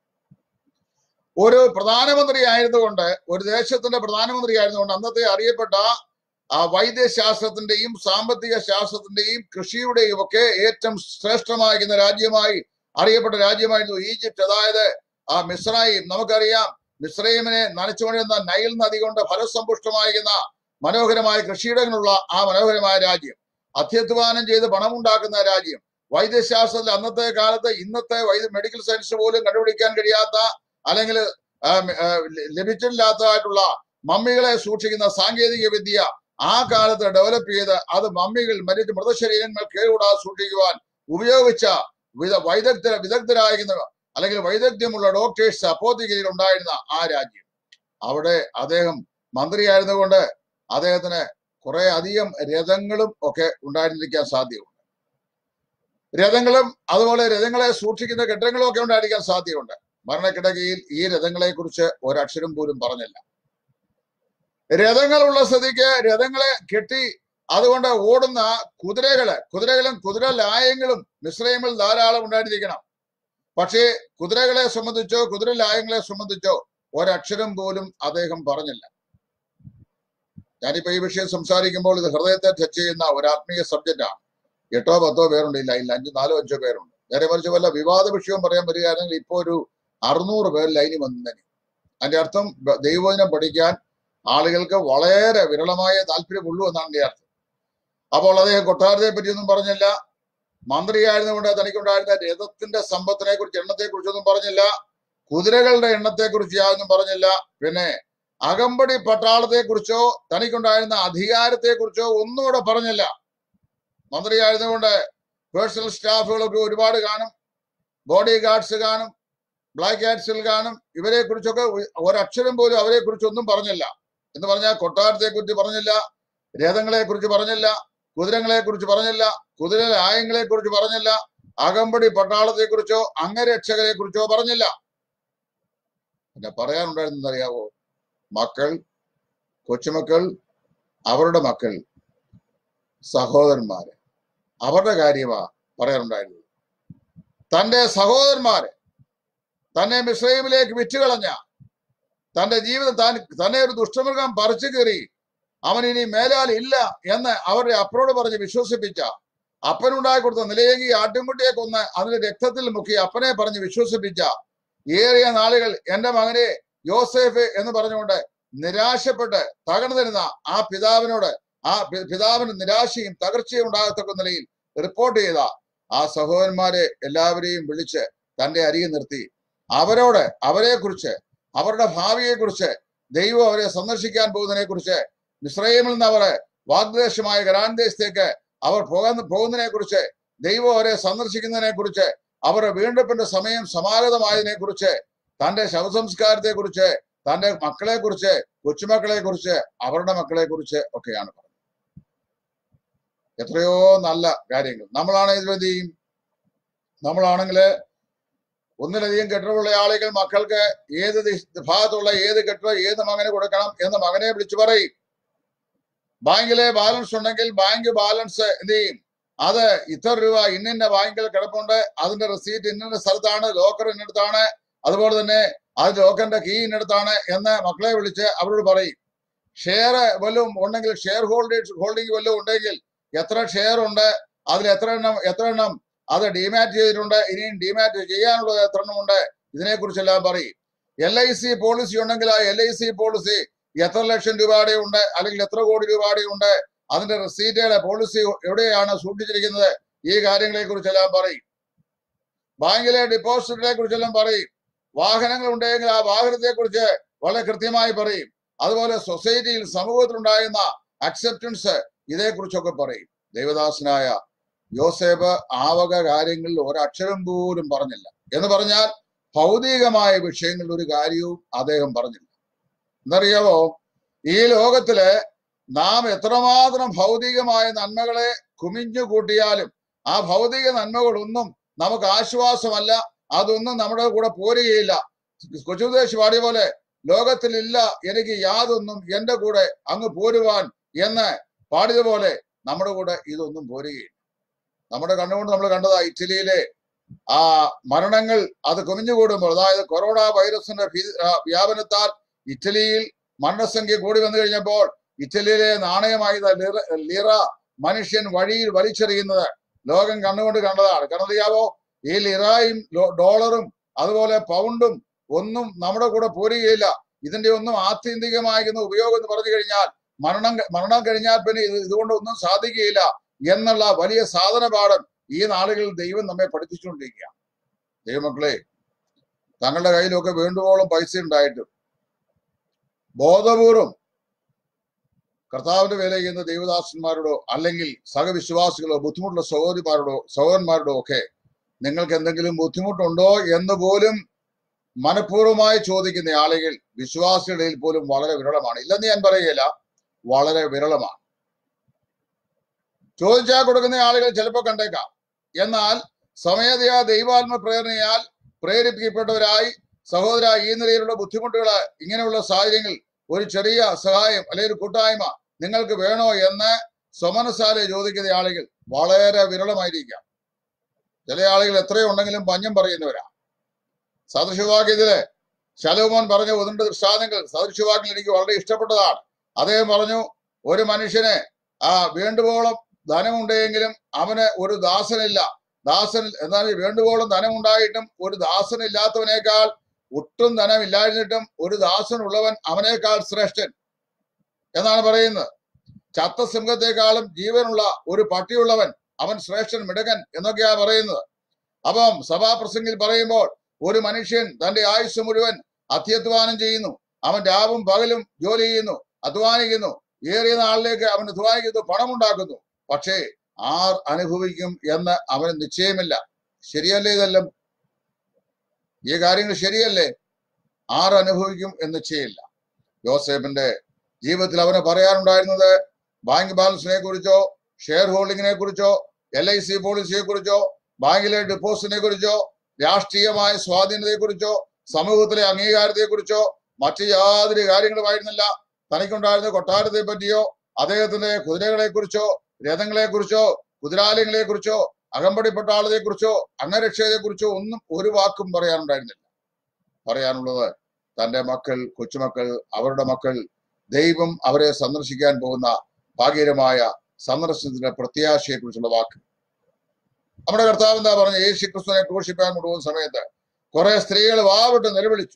ഒരു പ്രധാനമന്ത്രി ആയിരുന്നുകൊണ്ട് ഒരു ദേശത്തിന്റെ പ്രധാനമന്ത്രി ആയിരുന്നുകൊണ്ട് അന്നത്തെ അറിയപ്പെട്ട ആ വൈദ്യശാസ്ത്രത്തിന്റെയും സാമ്പത്തിക ശാസ്ത്രത്തിന്റെയും കൃഷിയുടെയും ഒക്കെ ഏറ്റവും ശ്രേഷ്ഠമായിരിക്കുന്ന രാജ്യമായി അറിയപ്പെട്ട രാജ്യമായിരുന്നു ഈജിപ്റ്റ് അതായത് ആ മിസ്രൈം നമുക്കറിയാം മിസ്രൈമിനെ നനച്ചുകൊണ്ടിരുന്ന നൈൽ നദി കൊണ്ട് ഫലസമ്പുഷ്ടമായിരിക്കുന്ന മനോഹരമായ കൃഷിയിടങ്ങളുള്ള ആ മനോഹരമായ രാജ്യം അത്യധ്വാനം ചെയ്ത് പണമുണ്ടാക്കുന്ന രാജ്യം വൈദ്യശാസ്ത്രത്തിൽ അന്നത്തെ കാലത്ത് ഇന്നത്തെ വൈദ്യ മെഡിക്കൽ സയൻസ് പോലും കണ്ടുപിടിക്കാൻ കഴിയാത്ത അല്ലെങ്കിൽ ആ, ആ, ലഭിച്ചിട്ടില്ലാത്തതായിട്ടുള്ള മമ്മികളെ സൂക്ഷിക്കുന്ന സാങ്കേതിക വിദ്യ ആ കാലത്ത് ഡെവലപ്പ് ചെയ്ത് അത് മമ്മികൾ മരിച്ച മൃതശരീരങ്ങൾ കേടുകൂടാതെ സൂക്ഷിക്കുവാൻ ഉപയോഗിച്ച വിദ വൈദഗ്ധ വിദഗ്ധരായിരുന്ന അല്ലെങ്കിൽ വൈദഗ്ധ്യമുള്ള ഡോക്ടേഴ്സ് അപ്പോത്തികരിയിൽ ഉണ്ടായിരുന്ന ആ രാജ്യം അവിടെ അദ്ദേഹം മന്ത്രിയായിരുന്നുകൊണ്ട് അദ്ദേഹത്തിന് കുറെ അധികം രഥങ്ങളും ഒക്കെ ഉണ്ടായിരുന്നിരിക്കാൻ സാധ്യതയുണ്ട് രഥങ്ങളും അതുപോലെ രഥങ്ങളെ സൂക്ഷിക്കുന്ന കെട്ടിടങ്ങളും ഒക്കെ ഉണ്ടായിരിക്കാൻ സാധ്യതയുണ്ട് മരണക്കിടകയിൽ ഈ രഥങ്ങളെ കുറിച്ച് ഒരക്ഷരം പോലും പറഞ്ഞില്ല രഥങ്ങളുള്ള സ്ഥിതിക്ക് രഥങ്ങളെ കെട്ടി അതുകൊണ്ട് ഓടുന്ന കുതിരകള് കുതിരകളും കുതിര ലായങ്ങളും മിശ്രയമിൽ ധാരാളം ഉണ്ടായിരിക്കണം പക്ഷേ കുതിരകളെ സംബന്ധിച്ചോ കുതിരലായങ്ങളെ സംബന്ധിച്ചോ ഒരക്ഷരം പോലും അദ്ദേഹം പറഞ്ഞില്ല ഞാനിപ്പോ ഈ വിഷയം സംസാരിക്കുമ്പോൾ ഇത് ഹൃദയത്തെ ടച്ച് ചെയ്യുന്ന ഒരു ആത്മീയ സബ്ജക്റ്റാണ് എട്ടോ പത്തോ പേരുണ്ട് ഇല്ല ഇല്ല അഞ്ച് നാലോ അഞ്ചോ പേരുണ്ട് നേരെ മറിച്ച് വല്ല വിവാദ വിഷയവും പറയാൻ വരികയാണെങ്കിൽ ഇപ്പോ ഒരു അറുന്നൂറ് പേർ ലൈനിൽ വന്നതിന് അതിന്റെ അർത്ഥം ബ- ദൈവവചനം പഠിക്കാൻ ആളുകൾക്ക് വളരെ വിരളമായ താല്പര്യമുള്ളൂ എന്നാണ് എന്റെ അർത്ഥം അപ്പോൾ അദ്ദേഹം കൊട്ടാരത്തെ പറ്റിയൊന്നും പറഞ്ഞില്ല മന്ത്രിയായിരുന്നുകൊണ്ട് തനിക്കുണ്ടായിരുന്ന രഥത്തിന്റെ സമ്പത്തിനെ കുറിച്ച് എണ്ണത്തെ കുറിച്ചൊന്നും പറഞ്ഞില്ല കുതിരകളുടെ എണ്ണത്തെ കുറിച്ച് യാതൊന്നും പറഞ്ഞില്ല പിന്നെ അകമ്പടി പട്ടാളത്തെ കുറിച്ചോ തനിക്കുണ്ടായിരുന്ന അധികാരത്തെ കുറിച്ചോ ഒന്നും ഇവിടെ പറഞ്ഞില്ല മന്ത്രിയായിരുന്നുകൊണ്ട് പേഴ്സണൽ സ്റ്റാഫുകളൊക്കെ ഒരുപാട് കാണും ബോഡി ഗാർഡ്സ് കാണും ബ്ലാക്ക് ഹാറ്റ്സിൽ കാണും ഇവരെ കുറിച്ചൊക്കെ ഒരക്ഷരം പോലും അവരെ കുറിച്ചൊന്നും പറഞ്ഞില്ല എന്ന് പറഞ്ഞാൽ കൊട്ടാരത്തെ കുറിച്ച് പറഞ്ഞില്ല രഥങ്ങളെ കുറിച്ച് പറഞ്ഞില്ല കുതിരങ്ങളെ കുറിച്ച് പറഞ്ഞില്ല കുതിര ആയങ്ങളെ കുറിച്ച് പറഞ്ഞില്ല അകമ്പടി പട്ടാളത്തെ കുറിച്ചോ അംഗരക്ഷകരെ കുറിച്ചോ പറഞ്ഞില്ല പിന്നെ പറയാനുണ്ടായിരുന്നത് അറിയാവോ മക്കൾ കൊച്ചുമക്കൾ അവരുടെ മക്കൾ സഹോദരന്മാര് അവരുടെ കാര്യമാ പറയാനുണ്ടായിരുന്നത് തന്റെ സഹോദരന്മാര് തന്നെ മിശ്രൈമിലേക്ക് വിറ്റുകളഞ്ഞ തന്റെ ജീവിതം താൻ തന്നെ ഒരു ദുഷ്ടമൃഗം പറിച്ചു കയറി അവൻ ഇനി മേലാൽ ഇല്ല എന്ന് അവരുടെ അപ്പനോട് പറഞ്ഞ് വിശ്വസിപ്പിച്ച അപ്പനുണ്ടായി കൊടുത്ത നിലയെങ്കി ആട്ടിൻകുട്ടിയെ കൊന്ന് അതിന്റെ രക്തത്തിൽ മുക്കി അപ്പനെ പറഞ്ഞ് വിശ്വസിപ്പിച്ച ഏറിയ നാളുകൾ എന്റെ മകനെ യോസേഫ് എന്ന് പറഞ്ഞുകൊണ്ട് നിരാശപ്പെട്ട് തകർന്നു തരുന്ന ആ പിതാവിനോട് ആ പി- പിതാവിന് നിരാശയും തകർച്ചയും ഉണ്ടാകത്തക്ക നിലയിൽ റിപ്പോർട്ട് ചെയ്ത ആ സഹോദരന്മാരെ എല്ലാവരെയും വിളിച്ച് തന്റെ അരികിൽ നിർത്തി അവരോട് അവരെ കുറിച്ച് അവരുടെ ഭാവിയെ കുറിച്ച് ദൈവം അവരെ സന്ദർശിക്കാൻ പോകുന്നതിനെ കുറിച്ച് മിശ്രൈമിൽ നിന്ന് അവർ വാഗ്ദേശമായ ഗരാൻ ദേശത്തേക്ക് അവർ പോകുന്ന പോകുന്നതിനെ കുറിച്ച് ദൈവം അവരെ സന്ദർശിക്കുന്നതിനെ കുറിച്ച് അവരുടെ വീണ്ടെടുപ്പിന്റെ സമയം സമാഗതമായതിനെ കുറിച്ച് തന്റെ ശവസംസ്കാരത്തെ കുറിച്ച് തന്റെ മക്കളെ കുറിച്ച് കൊച്ചുമക്കളെ കുറിച്ച് അവരുടെ മക്കളെ കുറിച്ച് ഒക്കെയാണ് പറഞ്ഞത് എത്രയോ നല്ല കാര്യങ്ങൾ നമ്മളാണ് ഇതിൽ എന്ത് ചെയ്യും നമ്മളാണെങ്കിൽ ഒന്നിലധികം കെട്ടിടമുള്ള ആളുകൾ മക്കൾക്ക് ഏത് ദിശ- ഭാഗത്തുള്ള ഏത് കെട്ടിടം ഏത് മകന് കൊടുക്കണം എന്ന് മകനെ വിളിച്ചു പറയും ബാങ്കിലെ ബാലൻസ് ഉണ്ടെങ്കിൽ ബാങ്ക് ബാലൻസ് എന്ത് ചെയ്യും അത് ഇത്ര രൂപ ഇന്നിന്റെ ബാങ്കിൽ കിടപ്പുണ്ട് അതിന്റെ റെസീറ്റ് ഇന്ന സ്ഥലത്താണ് ലോക്കർ ഇന്നടത്താണ് അതുപോലെ തന്നെ അത് ലോക്കറിന്റെ കീ ഇന്നടത്താണ് എന്ന് മക്കളെ വിളിച്ച് അവരോട് പറയും ഷെയർ വല്ലതും ഉണ്ടെങ്കിൽ ഷെയർ ഹോൾഡേഴ്സ് ഹോൾഡിംഗ് വല്ലതും ഉണ്ടെങ്കിൽ എത്ര ഷെയർ ഉണ്ട് അതിൽ എത്ര എണ്ണം എത്ര എണ്ണം അത് ഡിമാറ്റ് ചെയ്തിട്ടുണ്ട് ഇനിയും ഡിമാറ്റ് ചെയ്യാനുള്ളത് എത്ര എണ്ണം ഉണ്ട് ഇതിനെക്കുറിച്ചെല്ലാം പറയും എൽ ഐ സി പോളിസി ഉണ്ടെങ്കിൽ ആ എൽ ഐ സി പോളിസി എത്ര ലക്ഷം രൂപയുടെ ഉണ്ട് അല്ലെങ്കിൽ എത്ര കോടി രൂപയുടെ ഉണ്ട് അതിന്റെ റെസീറ്റുകളെ പോളിസി എവിടെയാണ് സൂക്ഷിച്ചിരിക്കുന്നത് ഈ കാര്യങ്ങളെ കുറിച്ചെല്ലാം പറയും ബാങ്കിലെ ഡിപ്പോസിറ്റിനെ കുറിച്ചെല്ലാം പറയും വാഹനങ്ങൾ ഉണ്ടെങ്കിൽ ആ വാഹനത്തെ കുറിച്ച് വളരെ കൃത്യമായി പറയും അതുപോലെ സൊസൈറ്റിയിൽ സമൂഹത്തിലുണ്ടാകുന്ന അക്സെപ്റ്റൻസ് ഇതേക്കുറിച്ചൊക്കെ പറയും ദേവദാസനായ യോസേബ് ആവക കാര്യങ്ങളിൽ ഒരക്ഷരം പോലും പറഞ്ഞില്ല എന്ന് പറഞ്ഞാൽ ഭൗതികമായ വിഷയങ്ങളിൽ ഒരു കാര്യവും അദ്ദേഹം പറഞ്ഞില്ല എന്നറിയാവോ ഈ ലോകത്തില് നാം എത്രമാത്രം ഭൗതികമായ നന്മകളെ കുമിഞ്ഞു കൂട്ടിയാലും ആ ഭൗതിക നന്മകളൊന്നും നമുക്ക് ആശ്വാസമല്ല അതൊന്നും നമ്മുടെ കൂടെ പോരുകയില്ല കൊച്ചുദേശ് പാടിയ പോലെ ലോകത്തിലില്ല എനിക്ക് യാതൊന്നും എന്റെ കൂടെ അങ്ങ് പോരുവാൻ എന്ന് പാടിയതുപോലെ നമ്മുടെ കൂടെ ഇതൊന്നും പോരുകയില്ല നമ്മുടെ കണ്ണുകൊണ്ട് നമ്മൾ കണ്ടതാ ഇറ്റലിയിലെ ആ മരണങ്ങൾ അത് കുമിഞ്ഞുകൂടുമ്പോൾ അതായത് കൊറോണ വൈറസിന്റെ ഭീ- ആ, വ്യാപനത്താൽ ഇറ്റലിയിൽ മരണസംഖ്യ കൂടി വന്നു കഴിഞ്ഞപ്പോൾ ഇറ്റലിയിലെ നാണയമായ ലിറ ലിറ മനുഷ്യൻ വഴിയിൽ വലിച്ചെറിയുന്നത് ലോകം കണ്ണുകൊണ്ട് കണ്ടതാണ് കണ്ടറിയാവോ ഈ ലിറായും ലോ- ഡോളറും അതുപോലെ പൗണ്ടും ഒന്നും നമ്മുടെ കൂടെ പോരുകയില്ല ഇതിന്റെ ഒന്നും ആത്യന്തികമായിരുന്ന ഉപയോഗം എന്ന് പറഞ്ഞു കഴിഞ്ഞാൽ മരണം ക- മരണം കഴിഞ്ഞാൽ പിന്നെ ഇത് ഇതുകൊണ്ട് ഒന്നും സാധിക്കുകയില്ല എന്നുള്ള വലിയ സാധന പാഠം ഈ നാളുകളിൽ ദൈവം നമ്മെ പഠിപ്പിച്ചുകൊണ്ടിരിക്കുകയാണ് ദൈവമക്കളെ തങ്ങളുടെ കയ്യിലൊക്കെ വേണ്ടുവോളം പൈസ ഉണ്ടായിട്ടും ബോധപൂർവം കർത്താവിന്റെ വേല ചെയ്യുന്ന ദൈവദാസന്മാരോടോ അല്ലെങ്കിൽ സഹവിശ്വാസികളോ ബുദ്ധിമുട്ടുള്ള സഹോദരിമാരോടോ സഹോദരന്മാരോടോ ഒക്കെ നിങ്ങൾക്ക് എന്തെങ്കിലും ബുദ്ധിമുട്ടുണ്ടോ എന്ന് പോലും മനഃപൂർവ്വമായി ചോദിക്കുന്ന ആളുകൾ വിശ്വാസികളുടെ ഇടയിൽ പോലും വളരെ വിരളമാണ് ഇല്ലെന്ന് ഞാൻ പറയുകയില്ല വളരെ വിരളമാണ് ചോദിച്ചാൽ കൊടുക്കുന്ന ആളുകൾ ചിലപ്പോൾ കണ്ടേക്കാം എന്നാൽ സമയതയാ ദൈവാത്മ പ്രേരണയാൽ പ്രേരിപ്പിക്കപ്പെട്ടവരായി സഹോദര ഈ നിലയിലുള്ള ബുദ്ധിമുട്ടുകൾ ഇങ്ങനെയുള്ള സാഹചര്യങ്ങൾ ഒരു ചെറിയ സഹായം അല്ലെങ്കിൽ ഒരു കൂട്ടായ്മ നിങ്ങൾക്ക് വേണോ എന്ന് സ്വമനസാലെ ചോദിക്കുന്ന ആളുകൾ വളരെ വിരളമായിരിക്കാം ചില ആളുകൾ എത്രയുണ്ടെങ്കിലും പഞ്ഞം പറയുന്നവരാ സദൃശവാക്യത്തില് ശലോമോൻ പറഞ്ഞ ഒന്നുണ്ട് ദൃഷ്ടാന്തങ്ങൾ സദൃശവാക്യം എനിക്ക് വളരെ ഇഷ്ടപ്പെട്ടതാണ് അദ്ദേഹം പറഞ്ഞു ഒരു മനുഷ്യന് ആ വേണ്ടുവോളം ധനമുണ്ടെങ്കിലും അവന് ഒരു ദാസനില്ല ദാസൻ എന്നാൽ വേണ്ടുവോളം ധനമുണ്ടായിട്ടും ഒരു ദാസനില്ലാത്തവനേക്കാൾ ഒട്ടും ധനമില്ലായിരുന്നിട്ടും ഒരു ദാസനുള്ളവൻ അവനേക്കാൾ ശ്രേഷ്ഠൻ എന്നാണ് പറയുന്നത് ചത്ത സിംഹത്തെക്കാളും ജീവനുള്ള ഒരു പട്ടിയുള്ളവൻ അവൻ ശ്രേഷ്ഠൻ മിടുകൻ എന്നൊക്കെയാ പറയുന്നത് അപ്പം സഭാപ്രസംഗിൽ പറയുമ്പോൾ ഒരു മനുഷ്യൻ തന്റെ ആയുസ് മുഴുവൻ അത്യധ്വാനം ചെയ്യുന്നു അവൻ രാവും പകലും ജോലി ചെയ്യുന്നു അധ്വാനിക്കുന്നു ഏറിയ നാളിലേക്ക് അവൻ അധ്വാനിക്കുന്നു പണമുണ്ടാക്കുന്നു പക്ഷേ ആർ അനുഭവിക്കും എന്ന് അവന് നിശ്ചയമില്ല ശരിയല്ലേ ഇതെല്ലാം ഈ കാര്യങ്ങൾ ശരിയല്ലേ ആർ അനുഭവിക്കും എന്ന് നിശ്ചയമില്ല യോസേഫിന്റെ ജീവിതത്തിൽ അവന് പറയാനുണ്ടായിരുന്നത് ബാങ്ക് ബാലൻസിനെ കുറിച്ചോ ഷെയർ ഹോൾഡിങ്ങിനെ കുറിച്ചോ എൽ ഐ സി പോളിസിയെ കുറിച്ചോ ബാങ്കിലെ ഡിപ്പോസിറ്റിനെ കുറിച്ചോ രാഷ്ട്രീയമായ സ്വാധീനത്തെ കുറിച്ചോ സമൂഹത്തിലെ അംഗീകാരത്തെ കുറിച്ചോ മറ്റു യാതൊരു കാര്യങ്ങളുമായിരുന്നില്ല തനിക്കുണ്ടായിരുന്ന കൊട്ടാരത്തെ പറ്റിയോ അദ്ദേഹത്തിന്റെ കുതിരകളെ കുറിച്ചോ രഥങ്ങളെ കുറിച്ചോ കുതിരാലയങ്ങളെ കുറിച്ചോ അകമ്പടി പട്ടാളത്തെ കുറിച്ചോ അംഗരക്ഷയെ കുറിച്ചോ ഒന്നും ഒരു വാക്കും പറയാനുണ്ടായിരുന്നില്ല പറയാനുള്ളത് തന്റെ മക്കൾ കൊച്ചുമക്കൾ അവരുടെ മക്കൾ ദൈവം അവരെ സന്ദർശിക്കാൻ പോകുന്ന ഭാഗ്യകരമായ സന്ദർശനത്തിന്റെ പ്രത്യാശയെ കുറിച്ചുള്ള വാക്ക് നമ്മുടെ കർത്താവ് എന്താ പറഞ്ഞ യേശു ക്രിസ്തുവിനെ ക്രൂശിപ്പാൻ കൊണ്ടുപോകുന്ന സമയത്ത് കുറെ സ്ത്രീകൾ വാവിട്ട് നിലവിളിച്ചു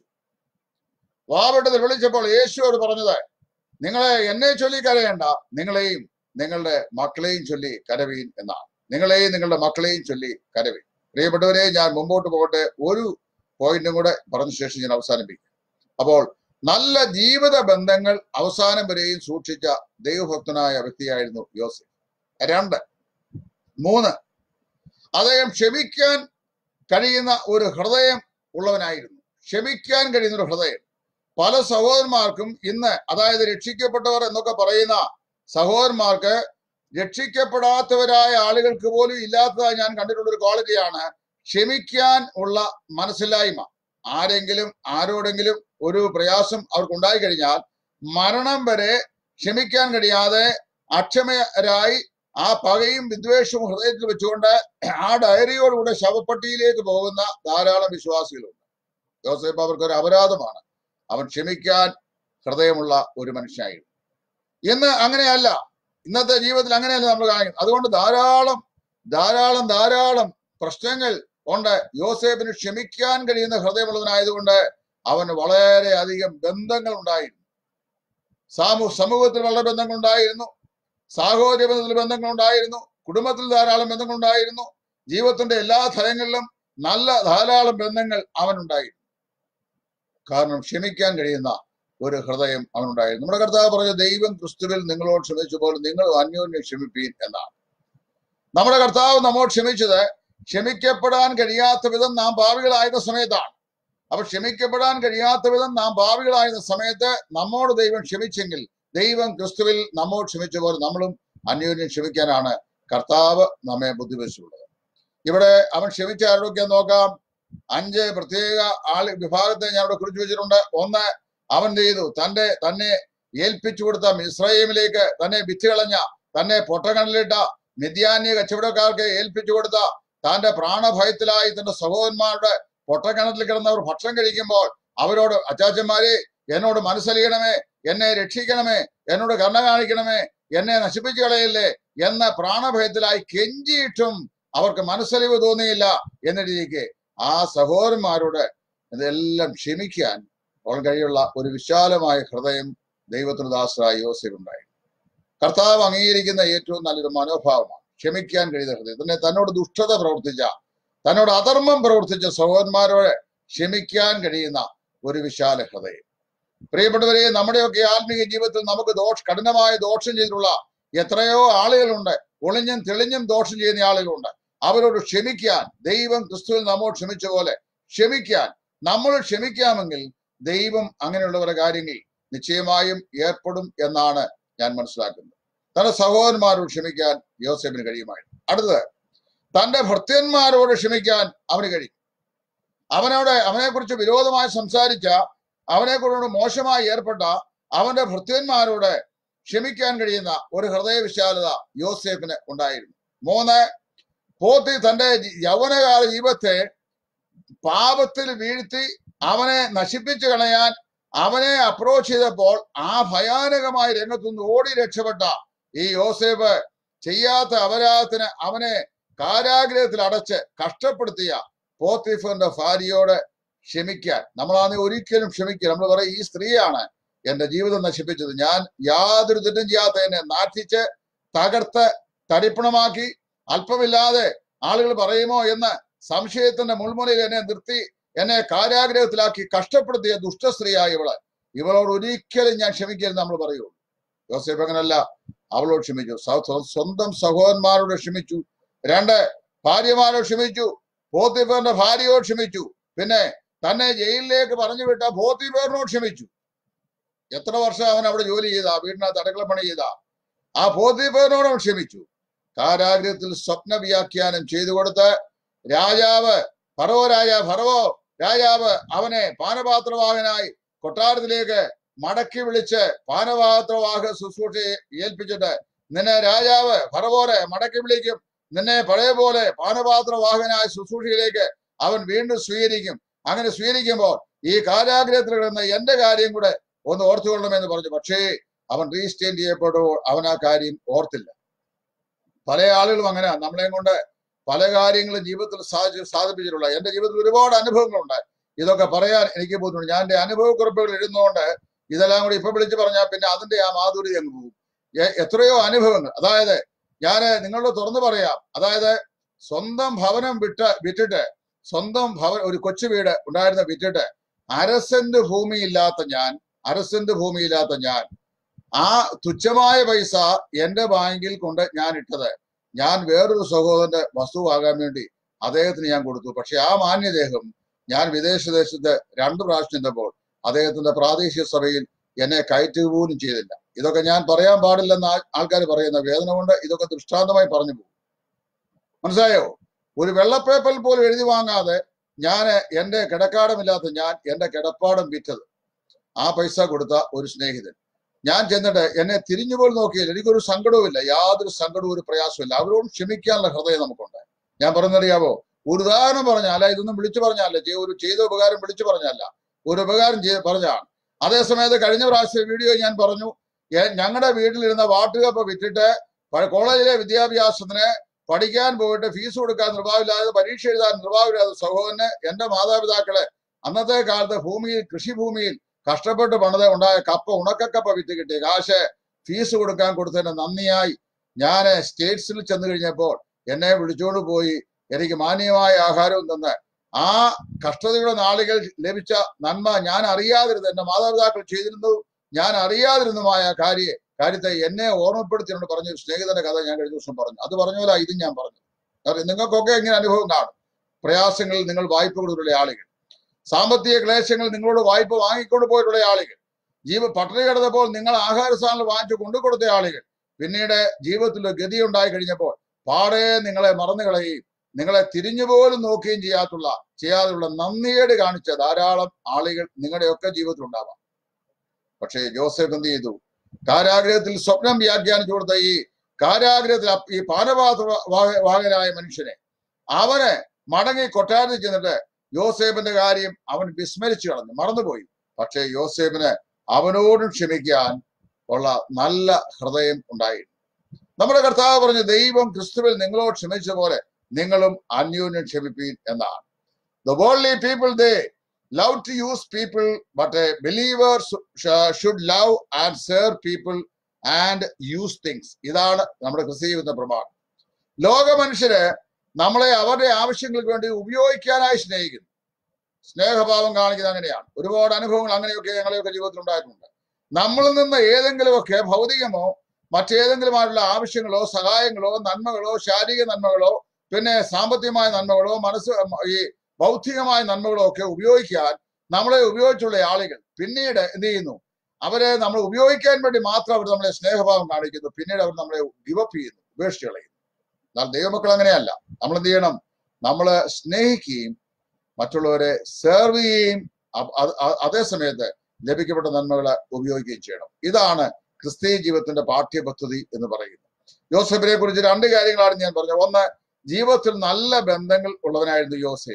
വാവിട്ട് നിലവിളിച്ചപ്പോൾ യേശുവോട് പറഞ്ഞത് നിങ്ങളെ എന്നെ ചൊല്ലി കരയേണ്ട നിങ്ങളെയും നിങ്ങളുടെ മക്കളെയും ചൊല്ലി കരവീൻ എന്നാണ് നിങ്ങളെയും നിങ്ങളുടെ മക്കളെയും ചൊല്ലി കരവീൻ പ്രിയപ്പെട്ടവരെ ഞാൻ മുമ്പോട്ട് പോകട്ടെ ഒരു പോയിന്റും കൂടെ പറഞ്ഞ ശേഷം ഞാൻ അവസാനിപ്പിക്കും അപ്പോൾ നല്ല ജീവിത ബന്ധങ്ങൾ അവസാനം വരെയും സൂക്ഷിച്ച ദൈവഭക്തനായ വ്യക്തിയായിരുന്നു യോസഫ് രണ്ട് മൂന്ന് അദ്ദേഹം ക്ഷമിക്കാൻ കഴിയുന്ന ഒരു ഹൃദയം ഉള്ളവനായിരുന്നു ക്ഷമിക്കാൻ കഴിയുന്ന ഒരു ഹൃദയം പല സഹോദരന്മാർക്കും ഇന്ന് അതായത് രക്ഷിക്കപ്പെട്ടവർ എന്നൊക്കെ പറയുന്ന സഹോദരന്മാർക്ക് രക്ഷിക്കപ്പെടാത്തവരായ ആളുകൾക്ക് പോലും ഇല്ലാത്തതായി ഞാൻ കണ്ടിട്ടുള്ള ഒരു ക്വാളിറ്റിയാണ് ക്ഷമിക്കാൻ ഉള്ള മനസ്സില്ലായ്മ ആരെങ്കിലും ആരോടെങ്കിലും ഒരു പ്രയാസം അവർക്ക് ഉണ്ടായി കഴിഞ്ഞാൽ മരണം വരെ ക്ഷമിക്കാൻ കഴിയാതെ അക്ഷമരായി ആ പകയും വിദ്വേഷവും ഹൃദയത്തിൽ വെച്ചുകൊണ്ട് ആ ഡയറിയോടുകൂടെ ശവപ്പെട്ടിയിലേക്ക് പോകുന്ന ധാരാളം വിശ്വാസികളുണ്ട് ജോസഫ് അവർക്ക് ഒരു അപരാധമാണ് അവൻ ക്ഷമിക്കാൻ ഹൃദയമുള്ള ഒരു മനുഷ്യനായിരുന്നു ഇന്ന് അങ്ങനെയല്ല ഇന്നത്തെ ജീവിതത്തിൽ അങ്ങനെയല്ല നമ്മൾ കാണിക്കുന്നത് അതുകൊണ്ട് ധാരാളം ധാരാളം ധാരാളം പ്രശ്നങ്ങൾ ഉണ്ട് യോസേഫിന് ക്ഷമിക്കാൻ കഴിയുന്ന ഹൃദയമുള്ളവനായതുകൊണ്ട് അവന് വളരെ അധികം ബന്ധങ്ങൾ ഉണ്ടായിരുന്നു സാമൂ സമൂഹത്തിൽ വളരെ ബന്ധങ്ങൾ ഉണ്ടായിരുന്നു സാഹോദര്യ ബന്ധത്തിൽ ബന്ധങ്ങൾ ഉണ്ടായിരുന്നു കുടുംബത്തിൽ ധാരാളം ബന്ധങ്ങൾ ഉണ്ടായിരുന്നു ജീവിതത്തിന്റെ എല്ലാ തലങ്ങളിലും നല്ല ധാരാളം ബന്ധങ്ങൾ അവനുണ്ടായിരുന്നു കാരണം ക്ഷമിക്കാൻ കഴിയുന്ന ഒരു ഹൃദയം അവനുണ്ടായിരുന്നു നമ്മുടെ കർത്താവ് പറഞ്ഞ ദൈവം ക്രിസ്തുവിൽ നിങ്ങളോട് ക്ഷമിച്ചപ്പോൾ നിങ്ങൾ അന്യോന്യം ക്ഷമിപ്പീൻ എന്നാണ് നമ്മുടെ കർത്താവ് നമ്മോട് ക്ഷമിച്ചത് ക്ഷമിക്കപ്പെടാൻ കഴിയാത്ത വിധം നാം ഭാവികളായിരുന്ന സമയത്താണ് അപ്പൊ ക്ഷമിക്കപ്പെടാൻ കഴിയാത്ത വിധം നാം ഭാവികളായിരുന്ന സമയത്ത് നമ്മോട് ദൈവം ക്ഷമിച്ചെങ്കിൽ ദൈവം ക്രിസ്തുവിൽ നമ്മോട് ക്ഷമിച്ച പോലെ നമ്മളും അന്യോന്യം ക്ഷമിക്കാനാണ് കർത്താവ് നമ്മെ ബുദ്ധിവെച്ചുള്ളത് ഇവിടെ അവൻ ക്ഷമിച്ച ആരോഗ്യം നോക്കാം അഞ്ച് പ്രത്യേക ആൾ വിഭാഗത്തെ ഞാൻ ഇവിടെ കുറിച്ച് വെച്ചിട്ടുണ്ട് ഒന്ന് അവൻ എന്ത് ചെയ്തു തന്റെ തന്നെ ഏൽപ്പിച്ചു കൊടുത്ത മിശ്രയിമിലേക്ക് തന്നെ വിറ്റ് കളഞ്ഞ തന്നെ പൊട്ടക്കണലിട്ട മിഥ്യാന്യ കച്ചവടക്കാർക്ക് ഏൽപ്പിച്ചു കൊടുത്ത തന്റെ പ്രാണഭയത്തിലായി തന്റെ സഹോദരന്മാരുടെ പൊട്ടക്കിണറ്റിൽ കിടന്നവർ ഭക്ഷണം കഴിക്കുമ്പോൾ അവരോട് അച്ചാച്ചന്മാരെ എന്നോട് മനസ്സലിയണമേ എന്നെ രക്ഷിക്കണമേ എന്നോട് കരുണ കാണിക്കണമേ എന്നെ നശിപ്പിച്ചു കളയല്ലേ എന്ന പ്രാണഭയത്തിലായി കെഞ്ചിയിട്ടും അവർക്ക് മനസ്സലിവ് തോന്നിയില്ല എന്നിട്ടിരിക്കെ ആ സഹോദരന്മാരോട് ഇതെല്ലാം ക്ഷമിക്കാൻ അവൾ കഴിയുള്ള ഒരു വിശാലമായ ഹൃദയം ദൈവത്തിന് ദാസരായ യോസേഫുണ്ടായി കർത്താവ് അംഗീകരിക്കുന്ന ഏറ്റവും നല്ലൊരു മനോഭാവമാണ് ക്ഷമിക്കാൻ കഴിയുന്ന ഹൃദയം തന്നെ തന്നോട് ദുഷ്ടത പ്രവർത്തിച്ച തന്നോട് അധർമ്മം പ്രവർത്തിച്ച സഹോദരന്മാരോട് ക്ഷമിക്കാൻ കഴിയുന്ന ഒരു വിശാല ഹൃദയം പ്രിയപ്പെട്ടവരെ നമ്മുടെയൊക്കെ ആത്മീയ ജീവിതത്തിൽ നമുക്ക് ദോഷ കഠിനമായ ദോഷം ചെയ്തിട്ടുള്ള എത്രയോ ആളുകളുണ്ട് ഒളിഞ്ഞും തെളിഞ്ഞും ദോഷം ചെയ്യുന്ന ആളുകളുണ്ട് അവരോട് ക്ഷമിക്കാൻ ദൈവം ക്രിസ്തുവിൽ നമ്മോട് ക്ഷമിച്ച പോലെ ക്ഷമിക്കാൻ നമ്മൾ ക്ഷമിക്കാമെങ്കിൽ ദൈവം അങ്ങനെയുള്ളവരുടെ കാര്യങ്ങൾ നിശ്ചയമായും ഏർപ്പെടും എന്നാണ് ഞാൻ മനസ്സിലാക്കുന്നത് തന്റെ സഹോദരന്മാരോട് ക്ഷമിക്കാൻ യോസേഫിന് കഴിയുമായിരുന്നു അടുത്തത് തന്റെ ഭർത്യന്മാരോട് ക്ഷമിക്കാൻ അവന് കഴിയും അവനോട് അവനെക്കുറിച്ച് വിരോധമായി സംസാരിച്ച അവനെക്കുറിച്ച് മോശമായി ഏർപ്പെട്ട അവന്റെ ഭൃത്യന്മാരോട് ക്ഷമിക്കാൻ കഴിയുന്ന ഒരു ഹൃദയവിശാലത യോസേഫിന് ഉണ്ടായിരുന്നു മൂന്ന് പോത്തി തന്റെ യൗവനകാല ജീവിതത്തെ പാപത്തിൽ വീഴ്ത്തി അവനെ നശിപ്പിച്ചു കളയാൻ അവനെ അപ്രോച്ച് ചെയ്തപ്പോൾ ആ ഭയാനകമായ രംഗത്തുനിന്ന് ഓടി രക്ഷപ്പെട്ട ഈ യോസേഫ് ചെയ്യാത്ത അപരാധത്തിന് അവനെ കാരാഗ്രഹത്തിൽ അടച്ച് കഷ്ടപ്പെടുത്തിയ പോത്തിഫറിന്റെ ഭാര്യയോട് ക്ഷമിക്കാൻ നമ്മളാണ് ഒരിക്കലും ക്ഷമിക്കുക നമ്മൾ പറയും ഈ സ്ത്രീയാണ് എന്റെ ജീവിതം നശിപ്പിച്ചത് ഞാൻ യാതൊരു തെറ്റും ചെയ്യാത്ത എന്നെ നാട്ടിച്ച് തകർത്ത് തരിപ്പണമാക്കി അല്പമില്ലാതെ ആളുകൾ പറയുമോ എന്ന് സംശയത്തിന്റെ മുൾമുനയിൽ എന്നെ നിർത്തി എന്നെ കാരാഗ്രഹത്തിലാക്കി കഷ്ടപ്പെടുത്തിയ ദുഷ്ടസ്ത്രീയായ ഇവള് ഇവളോട് ഒരിക്കലും ഞാൻ ക്ഷമിക്കരുത് നമ്മൾ പറയുള്ളൂ യോസേഫ് അങ്ങനല്ല അവളോട് ക്ഷമിച്ചു സ്വ- സ്വ- സ്വന്തം സഹോദരന്മാരോട് ക്ഷമിച്ചു രണ്ട് ഭാര്യമാരോട് ക്ഷമിച്ചു പോത്തിഫറിന്റെ ഭാര്യയോട് ക്ഷമിച്ചു പിന്നെ തന്നെ ജയിലിലേക്ക് പറഞ്ഞു വിട്ട പോത്തിഫറിനോട് ക്ഷമിച്ചു എത്ര വർഷം അവൻ അവിടെ ജോലി ചെയ്ത വീടിനകത്ത് അടുക്കള പണി ചെയ്ത ആ പോത്തിഫറിനോടും ക്ഷമിച്ചു കാരാഗ്രഹത്തിൽ സ്വപ്ന വ്യാഖ്യാനം ചെയ്തു കൊടുത്ത് രാജാവ് ഫറവോ രാജ ഫറവോ രാജാവ് അവനെ പാനപാത്രവാഹനായി കൊട്ടാരത്തിലേക്ക് മടക്കി വിളിച്ച് പാനപാത്രവാഹ ശുശ്രൂഷയെ ഏൽപ്പിച്ചിട്ട് നിന്നെ രാജാവ് ഫറവോരെ മടക്കി വിളിക്കും നിന്നെ പഴയ പോലെ പാനപാത്രവാഹനായ ശുശ്രൂഷയിലേക്ക് അവൻ വീണ്ടും സ്വീകരിക്കും അങ്ങനെ സ്വീകരിക്കുമ്പോൾ ഈ കാരാഗ്രഹത്തിൽ കിടന്ന എന്റെ കാര്യം കൂടെ ഒന്ന് ഓർത്തുകൊള്ളണമെന്ന് പറഞ്ഞു പക്ഷേ അവൻ റീസ്റ്റേറ്റ് ചെയ്യപ്പെടുമ്പോൾ അവൻ ആ കാര്യം ഓർത്തില്ല പല ആളുകളും അങ്ങനെ നമ്മളെയും കൊണ്ട് പല കാര്യങ്ങളും ജീവിതത്തിൽ സാധിച്ചു സാധിപ്പിച്ചിട്ടുള്ള എന്റെ ജീവിതത്തിൽ ഒരുപാട് അനുഭവങ്ങളുണ്ട് ഇതൊക്കെ പറയാൻ എനിക്ക് ബുദ്ധിമുട്ട് ഞാൻ എന്റെ അനുഭവക്കുറിപ്പുകൾ എഴുതുന്നതുകൊണ്ട് ഇതെല്ലാം കൂടി ഇപ്പൊ വിളിച്ചു പറഞ്ഞാൽ പിന്നെ അതിന്റെ ആ മാധുരി അങ്ങ് പോകും എ- എത്രയോ അനുഭവങ്ങൾ അതായത് ഞാൻ നിങ്ങളോട് തുറന്നു പറയാം അതായത് സ്വന്തം ഭവനം വിട്ട് വിറ്റിട്ട് സ്വന്തം ഭവൻ ഒരു കൊച്ചു വീട് ഉണ്ടായിരുന്ന വിറ്റിട്ട് അരസെന്റ് ഭൂമിയില്ലാത്ത ഞാൻ അരസെന്റ് ഭൂമിയില്ലാത്ത ഞാൻ ആ തുച്ഛമായ പൈസ എന്റെ ബാങ്കിൽ കൊണ്ട് ഞാൻ ഇട്ടത് ഞാൻ വേറൊരു സഹോദരന്റെ വസ്തുവാകാൻ വേണ്ടി അദ്ദേഹത്തിന് ഞാൻ കൊടുത്തു പക്ഷെ ആ മാന്യദേഹം ഞാൻ വിദേശദേശത്ത് രണ്ടു പ്രാവശ്യം ചെന്നപ്പോൾ അദ്ദേഹത്തിന്റെ പ്രാദേശിക സഭയിൽ എന്നെ കയറ്റുക പോലും ചെയ്തില്ല ഇതൊക്കെ ഞാൻ പറയാൻ പാടില്ലെന്ന് ആൾക്കാർ പറയുന്ന വേദന കൊണ്ട് ഇതൊക്കെ ദൃഷ്ടാന്തമായി പറഞ്ഞു പോകും മനസ്സിലായോ ഒരു വെള്ളപ്പേപ്പറിൽ പോലും എഴുതി വാങ്ങാതെ ഞാൻ എന്റെ കിടക്കാടമില്ലാത്ത ഞാൻ എന്റെ കിടപ്പാടം വിറ്റത് ആ പൈസ കൊടുത്ത ഒരു സ്നേഹിതൻ ഞാൻ ചെന്നിട്ട് എന്നെ തിരിഞ്ഞു പോലും നോക്കിയില്ല എനിക്കൊരു സങ്കടവുമില്ല യാതൊരു സങ്കടവും ഒരു പ്രയാസമില്ല അവരോട് ക്ഷമിക്കാനുള്ള ഹൃദയം നമുക്കുണ്ട് ഞാൻ പറഞ്ഞറിയാവോ ഒരു ഉദാഹരണം പറഞ്ഞാല ഇതൊന്നും വിളിച്ചു പറഞ്ഞല്ല ചെയ്- ഒരു ചെയ്ത ഉപകാരം വിളിച്ചു പറഞ്ഞല്ല ഒരു ഉപകാരം ചെയ്ത് പറഞ്ഞാണ് അതേസമയത്ത് കഴിഞ്ഞ പ്രാവശ്യം വീഡിയോ ഞാൻ പറഞ്ഞു ഞങ്ങളുടെ വീട്ടിലിരുന്ന വാട്ടുകപ്പ് വിറ്റിട്ട് പ- കോളേജിലെ വിദ്യാഭ്യാസത്തിന് പഠിക്കാൻ പോയിട്ട് ഫീസ് കൊടുക്കാൻ നിർഭാവില്ലാതെ പരീക്ഷ എഴുതാൻ നിർഭാവില്ലാതെ സഹോദരന് എന്റെ മാതാപിതാക്കളെ അന്നത്തെ കാലത്ത് ഭൂമിയിൽ കൃഷിഭൂമിയിൽ കഷ്ടപ്പെട്ട് പണിത് ഉണ്ടായ കപ്പ ഉണക്കക്കപ്പ വിറ്റ് കിട്ടിയ കാശ് ഫീസ് കൊടുക്കാൻ കൊടുത്തതിന് നന്ദിയായി ഞാൻ സ്റ്റേറ്റ്സിൽ ചെന്ന് കഴിഞ്ഞപ്പോൾ എന്നെ വിളിച്ചുകൊണ്ട് പോയി എനിക്ക് മാന്യമായ ആഹാരവും തന്ന് ആ കഷ്ടതയുടെ നാളുകൾ ലഭിച്ച നന്മ ഞാൻ അറിയാതിരുന്നത് എന്റെ മാതാപിതാക്കൾ ചെയ്തിരുന്നതും ഞാൻ അറിയാതിരുന്നതുമായ കാര്യ കാര്യത്തെ എന്നെ ഓർമ്മപ്പെടുത്തിക്കൊണ്ട് പറഞ്ഞ ഒരു സ്നേഹിതന്റെ കഥ ഞാൻ കഴിഞ്ഞ ദിവസം പറഞ്ഞു അത് പറഞ്ഞ പോലെ ഇതും ഞാൻ പറഞ്ഞു കാരണം നിങ്ങൾക്കൊക്കെ ഇങ്ങനെ അനുഭവം കാണും പ്രയാസങ്ങളിൽ നിങ്ങൾ വായ്പ കൊടുത്തിട്ടുള്ള ആളുകൾ സാമ്പത്തിക ക്ലേശങ്ങൾ നിങ്ങളോട് വായ്പ വാങ്ങിക്കൊണ്ട് പോയിട്ടുള്ള ആളുകൾ ജീവ പട്ടിണി കിടന്നപ്പോൾ നിങ്ങൾ ആഹാര സാധനങ്ങൾ വാങ്ങിച്ചു കൊണ്ടു കൊടുത്ത ആളുകൾ പിന്നീട് ജീവിതത്തിൽ ഒരു ഗതി ഉണ്ടായി കഴിഞ്ഞപ്പോൾ പാടെ നിങ്ങളെ മറന്നു കളയുകയും നിങ്ങളെ തിരിഞ്ഞു പോലും നോക്കുകയും ചെയ്യാത്തുള്ള ചെയ്യാതുള്ള നന്ദിയേട് കാണിച്ച ധാരാളം ആളുകൾ നിങ്ങളുടെയൊക്കെ ജീവിതത്തിൽ ഉണ്ടാവാം പക്ഷേ ജോസഫ് എന്ത് ചെയ്തു കാരാഗ്രഹത്തിൽ സ്വപ്നം വ്യാഖ്യാനിച്ചു കൊടുത്ത ഈ കാരാഗ്രഹത്തിൽ അപ്- ഈ പാനപാത്ര വാഹ- വാഹകനായ മനുഷ്യനെ അവന് മടങ്ങി കൊട്ടാരത്തിൽ ചെന്നിട്ട് യോസേഫിന്റെ കാര്യം അവൻ വിസ്മരിച്ചു കളഞ്ഞു മറന്നുപോയി പക്ഷേ യോസേഫിന് അവനോടും ക്ഷമിക്കാൻ ഉള്ള നല്ല ഹൃദയം ഉണ്ടായിരുന്നു നമ്മുടെ കർത്താവ് പറഞ്ഞു ദൈവം ക്രിസ്തുവിൽ നിങ്ങളോട് ക്ഷമിച്ച പോലെ നിങ്ങളും അന്യോന്യം ക്ഷമിപ്പീൻ എന്നാണ് the worldly people they love to use people but a believer should love and serve people and use things ഇതാണ് നമ്മുടെ ക്രിസ്തീയത്തിന്റെ പ്രമാണം ലോക മനുഷ്യര് നമ്മളെ അവരുടെ ആവശ്യങ്ങൾക്ക് വേണ്ടി ഉപയോഗിക്കാനായി സ്നേഹിക്കുന്നു സ്നേഹഭാവം കാണിക്കുന്നത് അങ്ങനെയാണ് ഒരുപാട് അനുഭവങ്ങൾ അങ്ങനെയൊക്കെ ഞങ്ങളെയൊക്കെ ജീവിതത്തിൽ ഉണ്ടായിട്ടുണ്ട് നമ്മളിൽ നിന്ന് ഏതെങ്കിലുമൊക്കെ ഭൗതികമോ മറ്റേതെങ്കിലുമായിട്ടുള്ള ആവശ്യങ്ങളോ സഹായങ്ങളോ നന്മകളോ ശാരീരിക നന്മകളോ പിന്നെ സാമ്പത്തികമായ നന്മകളോ മനസ്സ് ഈ ബൗദ്ധികമായ നന്മകളോ ഒക്കെ ഉപയോഗിക്കാൻ നമ്മളെ ഉപയോഗിച്ചുള്ള ആളുകൾ പിന്നീട് എന്ത് ചെയ്യുന്നു അവരെ നമ്മൾ ഉപയോഗിക്കാൻ വേണ്ടി മാത്രം അവർ നമ്മളെ സ്നേഹഭാവം കാണിക്കുന്നു പിന്നീട് അവർ നമ്മളെ ഗിവപ്പ് ചെയ്യുന്നു ഉപേക്ഷിച്ച് കളയുന്നു എന്നാൽ ദൈവമക്കൾ അങ്ങനെയല്ല നമ്മൾ എന്ത് ചെയ്യണം നമ്മൾ സ്നേഹിക്കുകയും മറ്റുള്ളവരെ സെർവ് ചെയ്യുകയും അ- അ- അ- അതേ സമയത്ത് ലഭിക്കപ്പെട്ട നന്മകളെ ഉപയോഗിക്കുകയും ചെയ്യണം ഇതാണ് ക്രിസ്തീയ ജീവിതത്തിന്റെ പാഠ്യപദ്ധതി എന്ന് പറയുന്നത് യോസഫിനെ കുറിച്ച് രണ്ട് കാര്യങ്ങളാണ് ഞാൻ പറഞ്ഞത് ഒന്ന് ജീവിതത്തിൽ നല്ല ബന്ധങ്ങൾ ഉള്ളവനായിരുന്നു യോസേഫ്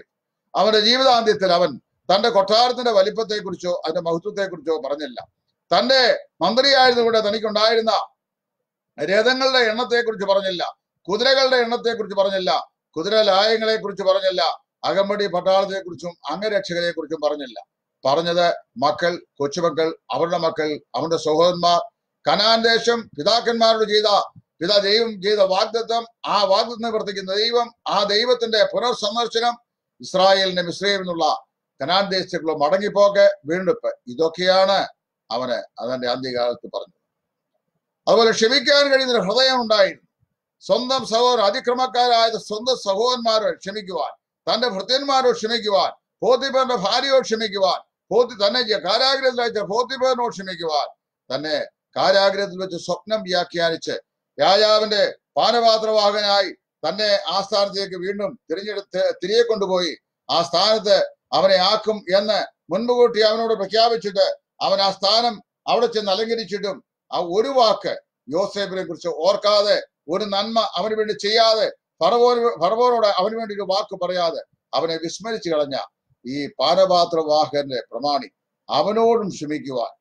അവന്റെ ജീവിതാന്ത്യത്തിൽ അവൻ തന്റെ കൊട്ടാരത്തിന്റെ വലിപ്പത്തെക്കുറിച്ചോ അതിന്റെ മഹത്വത്തെക്കുറിച്ചോ പറഞ്ഞില്ല തന്റെ മന്ത്രിയായിരുന്നുകൊണ്ട് തനിക്കുണ്ടായിരുന്ന രഥങ്ങളുടെ എണ്ണത്തെക്കുറിച്ച് പറഞ്ഞില്ല കുതിരകളുടെ എണ്ണത്തെക്കുറിച്ച് പറഞ്ഞില്ല കുതിര ലായങ്ങളെ കുറിച്ച് പറഞ്ഞില്ല അകമ്പടി പട്ടാളത്തെക്കുറിച്ചും അംഗരക്ഷകരെ കുറിച്ചും പറഞ്ഞില്ല പറഞ്ഞത് മക്കൾ കൊച്ചുമക്കൾ അവരുടെ മക്കൾ അവന്റെ സഹോദരന്മാർ കനാൻ ദേശം പിതാക്കന്മാരോട് ചെയ്ത പിതാ ദൈവം ചെയ്ത വാഗ്ദത്വം ആ വാഗ്ദത്വം നിവർത്തിക്കുന്ന ദൈവം ആ ദൈവത്തിന്റെ പുനർസന്ദർശനം ഇസ്രായേലിന്റെ മിശ്രയിൽ നിന്നുള്ള കനാൻ ദേശത്തേക്കുള്ള മടങ്ങിപ്പോക്ക് വീണ്ടെടുപ്പ് ഇതൊക്കെയാണ് അവന് അതിന്റെ അന്ത്യകാലത്ത് പറഞ്ഞത് അതുപോലെ ക്ഷമിക്കാൻ കഴിയുന്ന ഒരു ഹൃദയം ഉണ്ടായിരുന്നു സ്വന്തം സഹോദരൻ അതിക്രമക്കാരായ സ്വന്തം സഹോദരന്മാരോട് ക്ഷമിക്കുവാൻ തന്റെ ഭൃത്യന്മാരോട് ക്ഷമിക്കുവാൻ പോത്തിപ്പേറിന്റെ ഭാര്യയോട് ക്ഷമിക്കുവാൻ പോത്തി തന്നെ ജ- കാരാഗ്രഹത്തിൽ അയച്ച പോത്തിപ്പേറിനോട് ക്ഷമിക്കുവാൻ തന്നെ കാരാഗ്രഹത്തിൽ വെച്ച് സ്വപ്നം വ്യാഖ്യാനിച്ച് രാജാവിന്റെ പാനപാത്രവാഹനായി തന്നെ ആ സ്ഥാനത്തേക്ക് വീണ്ടും തിരഞ്ഞെടുത്ത് തിരികെ കൊണ്ടുപോയി ആ സ്ഥാനത്ത് അവനെ ആക്കും എന്ന് മുൻപ് കൂട്ടി അവനോട് പ്രഖ്യാപിച്ചിട്ട് അവൻ ആ സ്ഥാനം അവിടെ ചെന്ന് അലങ്കരിച്ചിട്ടും ആ ഒരു വാക്ക് യോസേഫിനെ കുറിച്ച് ഓർക്കാതെ ഒരു നന്മ അവന് വേണ്ടി ചെയ്യാതെ ഫറവോന് ഫറവോനോട് അവന് വേണ്ടി ഒരു വാക്ക് പറയാതെ അവനെ വിസ്മരിച്ചു കളഞ്ഞ ഈ പാനപാത്രവാഹകന്റെ പ്രമാണി അവനോടും ക്ഷമിക്കുവാൻ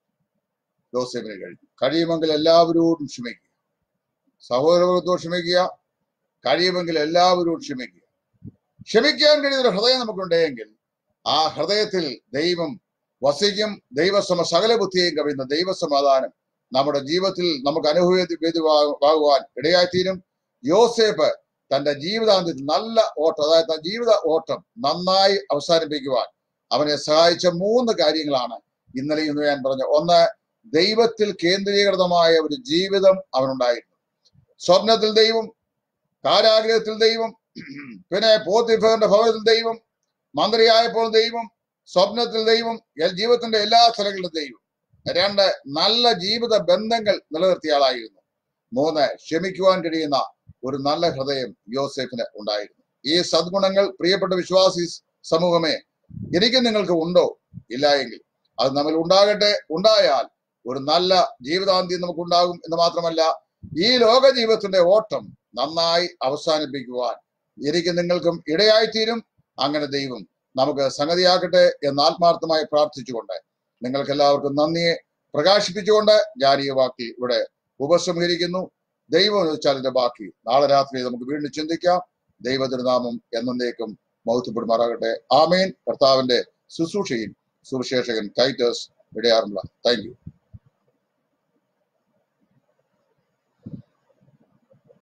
യോസേഫിന് കഴിഞ്ഞു കഴിയുമെങ്കിൽ എല്ലാവരോടും ക്ഷമിക്കുക സഹോദരവർഗത്തോട് ക്ഷമിക്കുക കഴിയുമെങ്കിൽ എല്ലാവരോടും ക്ഷമിക്കുക ക്ഷമിക്കാൻ കഴിയുന്ന ഒരു ഹൃദയം നമുക്കുണ്ടെങ്കിൽ ആ ഹൃദയത്തിൽ ദൈവം വസിക്കും ദൈവസമ സകല ബുദ്ധിയും കവിയുന്ന ദൈവസമാധാനം നമ്മുടെ ജീവിതത്തിൽ നമുക്ക് അനുഭവവാകുവാൻ ഇടയായിത്തീരും യോസേഫ് തന്റെ ജീവിതാന്ത്യത്തിൽ നല്ല ഓട്ടം അതായത് തന്റെ ജീവിത ഓട്ടം നന്നായി അവസാനിപ്പിക്കുവാൻ അവനെ സഹായിച്ച മൂന്ന് കാര്യങ്ങളാണ് ഇന്നലെ ഇന്ന് ഞാൻ പറഞ്ഞ ഒന്ന് ദൈവത്തിൽ കേന്ദ്രീകൃതമായ ഒരു ജീവിതം അവനുണ്ടായിരുന്നു സ്വപ്നത്തിൽ ദൈവം കാരാഗ്രഹത്തിൽ ദൈവം പിന്നെ പോത്തിഫറിന്റെ ഭവനത്തിൽ ദൈവം മന്ത്രിയായപ്പോൾ ദൈവം സ്വപ്നത്തിൽ ദൈവം എൽ- ജീവിതത്തിന്റെ എല്ലാ സ്ഥലങ്ങളിലും ദൈവം രണ്ട് നല്ല ജീവിത ബന്ധങ്ങൾ നിലനിർത്തിയ ആളായിരുന്നു മൂന്ന് ക്ഷമിക്കുവാൻ കഴിയുന്ന ഒരു നല്ല ഹൃദയം യോസേഫിന് ഉണ്ടായിരുന്നു ഈ സദ്ഗുണങ്ങൾ പ്രിയപ്പെട്ട വിശ്വാസി സമൂഹമേ എനിക്ക് നിങ്ങൾക്ക് ഉണ്ടോ ഇല്ല എങ്കിൽ അത് നമ്മൾ ഉണ്ടാകട്ടെ ഉണ്ടായാൽ ഒരു നല്ല ജീവിതാന്ത്യം നമുക്കുണ്ടാകും എന്ന് മാത്രമല്ല ഈ ലോക ജീവിതത്തിന്റെ ഓട്ടം നന്നായി അവസാനിപ്പിക്കുവാൻ എനിക്ക് നിങ്ങൾക്കും ഇടയായിത്തീരും അങ്ങനെ ദൈവം നമുക്ക് സംഗതിയാക്കട്ടെ എന്ന് ആത്മാർത്ഥമായി പ്രാർത്ഥിച്ചുകൊണ്ട് നിങ്ങൾക്ക് എല്ലാവർക്കും നന്ദിയെ പ്രകാശിപ്പിച്ചുകൊണ്ട് ഞാൻ ഈ വാക്കി ഇവിടെ ഉപസംഹരിക്കുന്നു ദൈവം എന്ന് വെച്ചാൽ ഇതിന്റെ ബാക്കി നാളെ രാത്രി നമുക്ക് വീണ്ടും ചിന്തിക്കാം ദൈവതിരുനാമം എന്നേക്കും മൗത്തപ്പെടുമാറാകട്ടെ ആമേൻ കർത്താവിന്റെ ശുശ്രൂഷയിൽ സുവിശേഷകൻ ടൈറ്റസ് ഇടയാറുള്ള താങ്ക് യു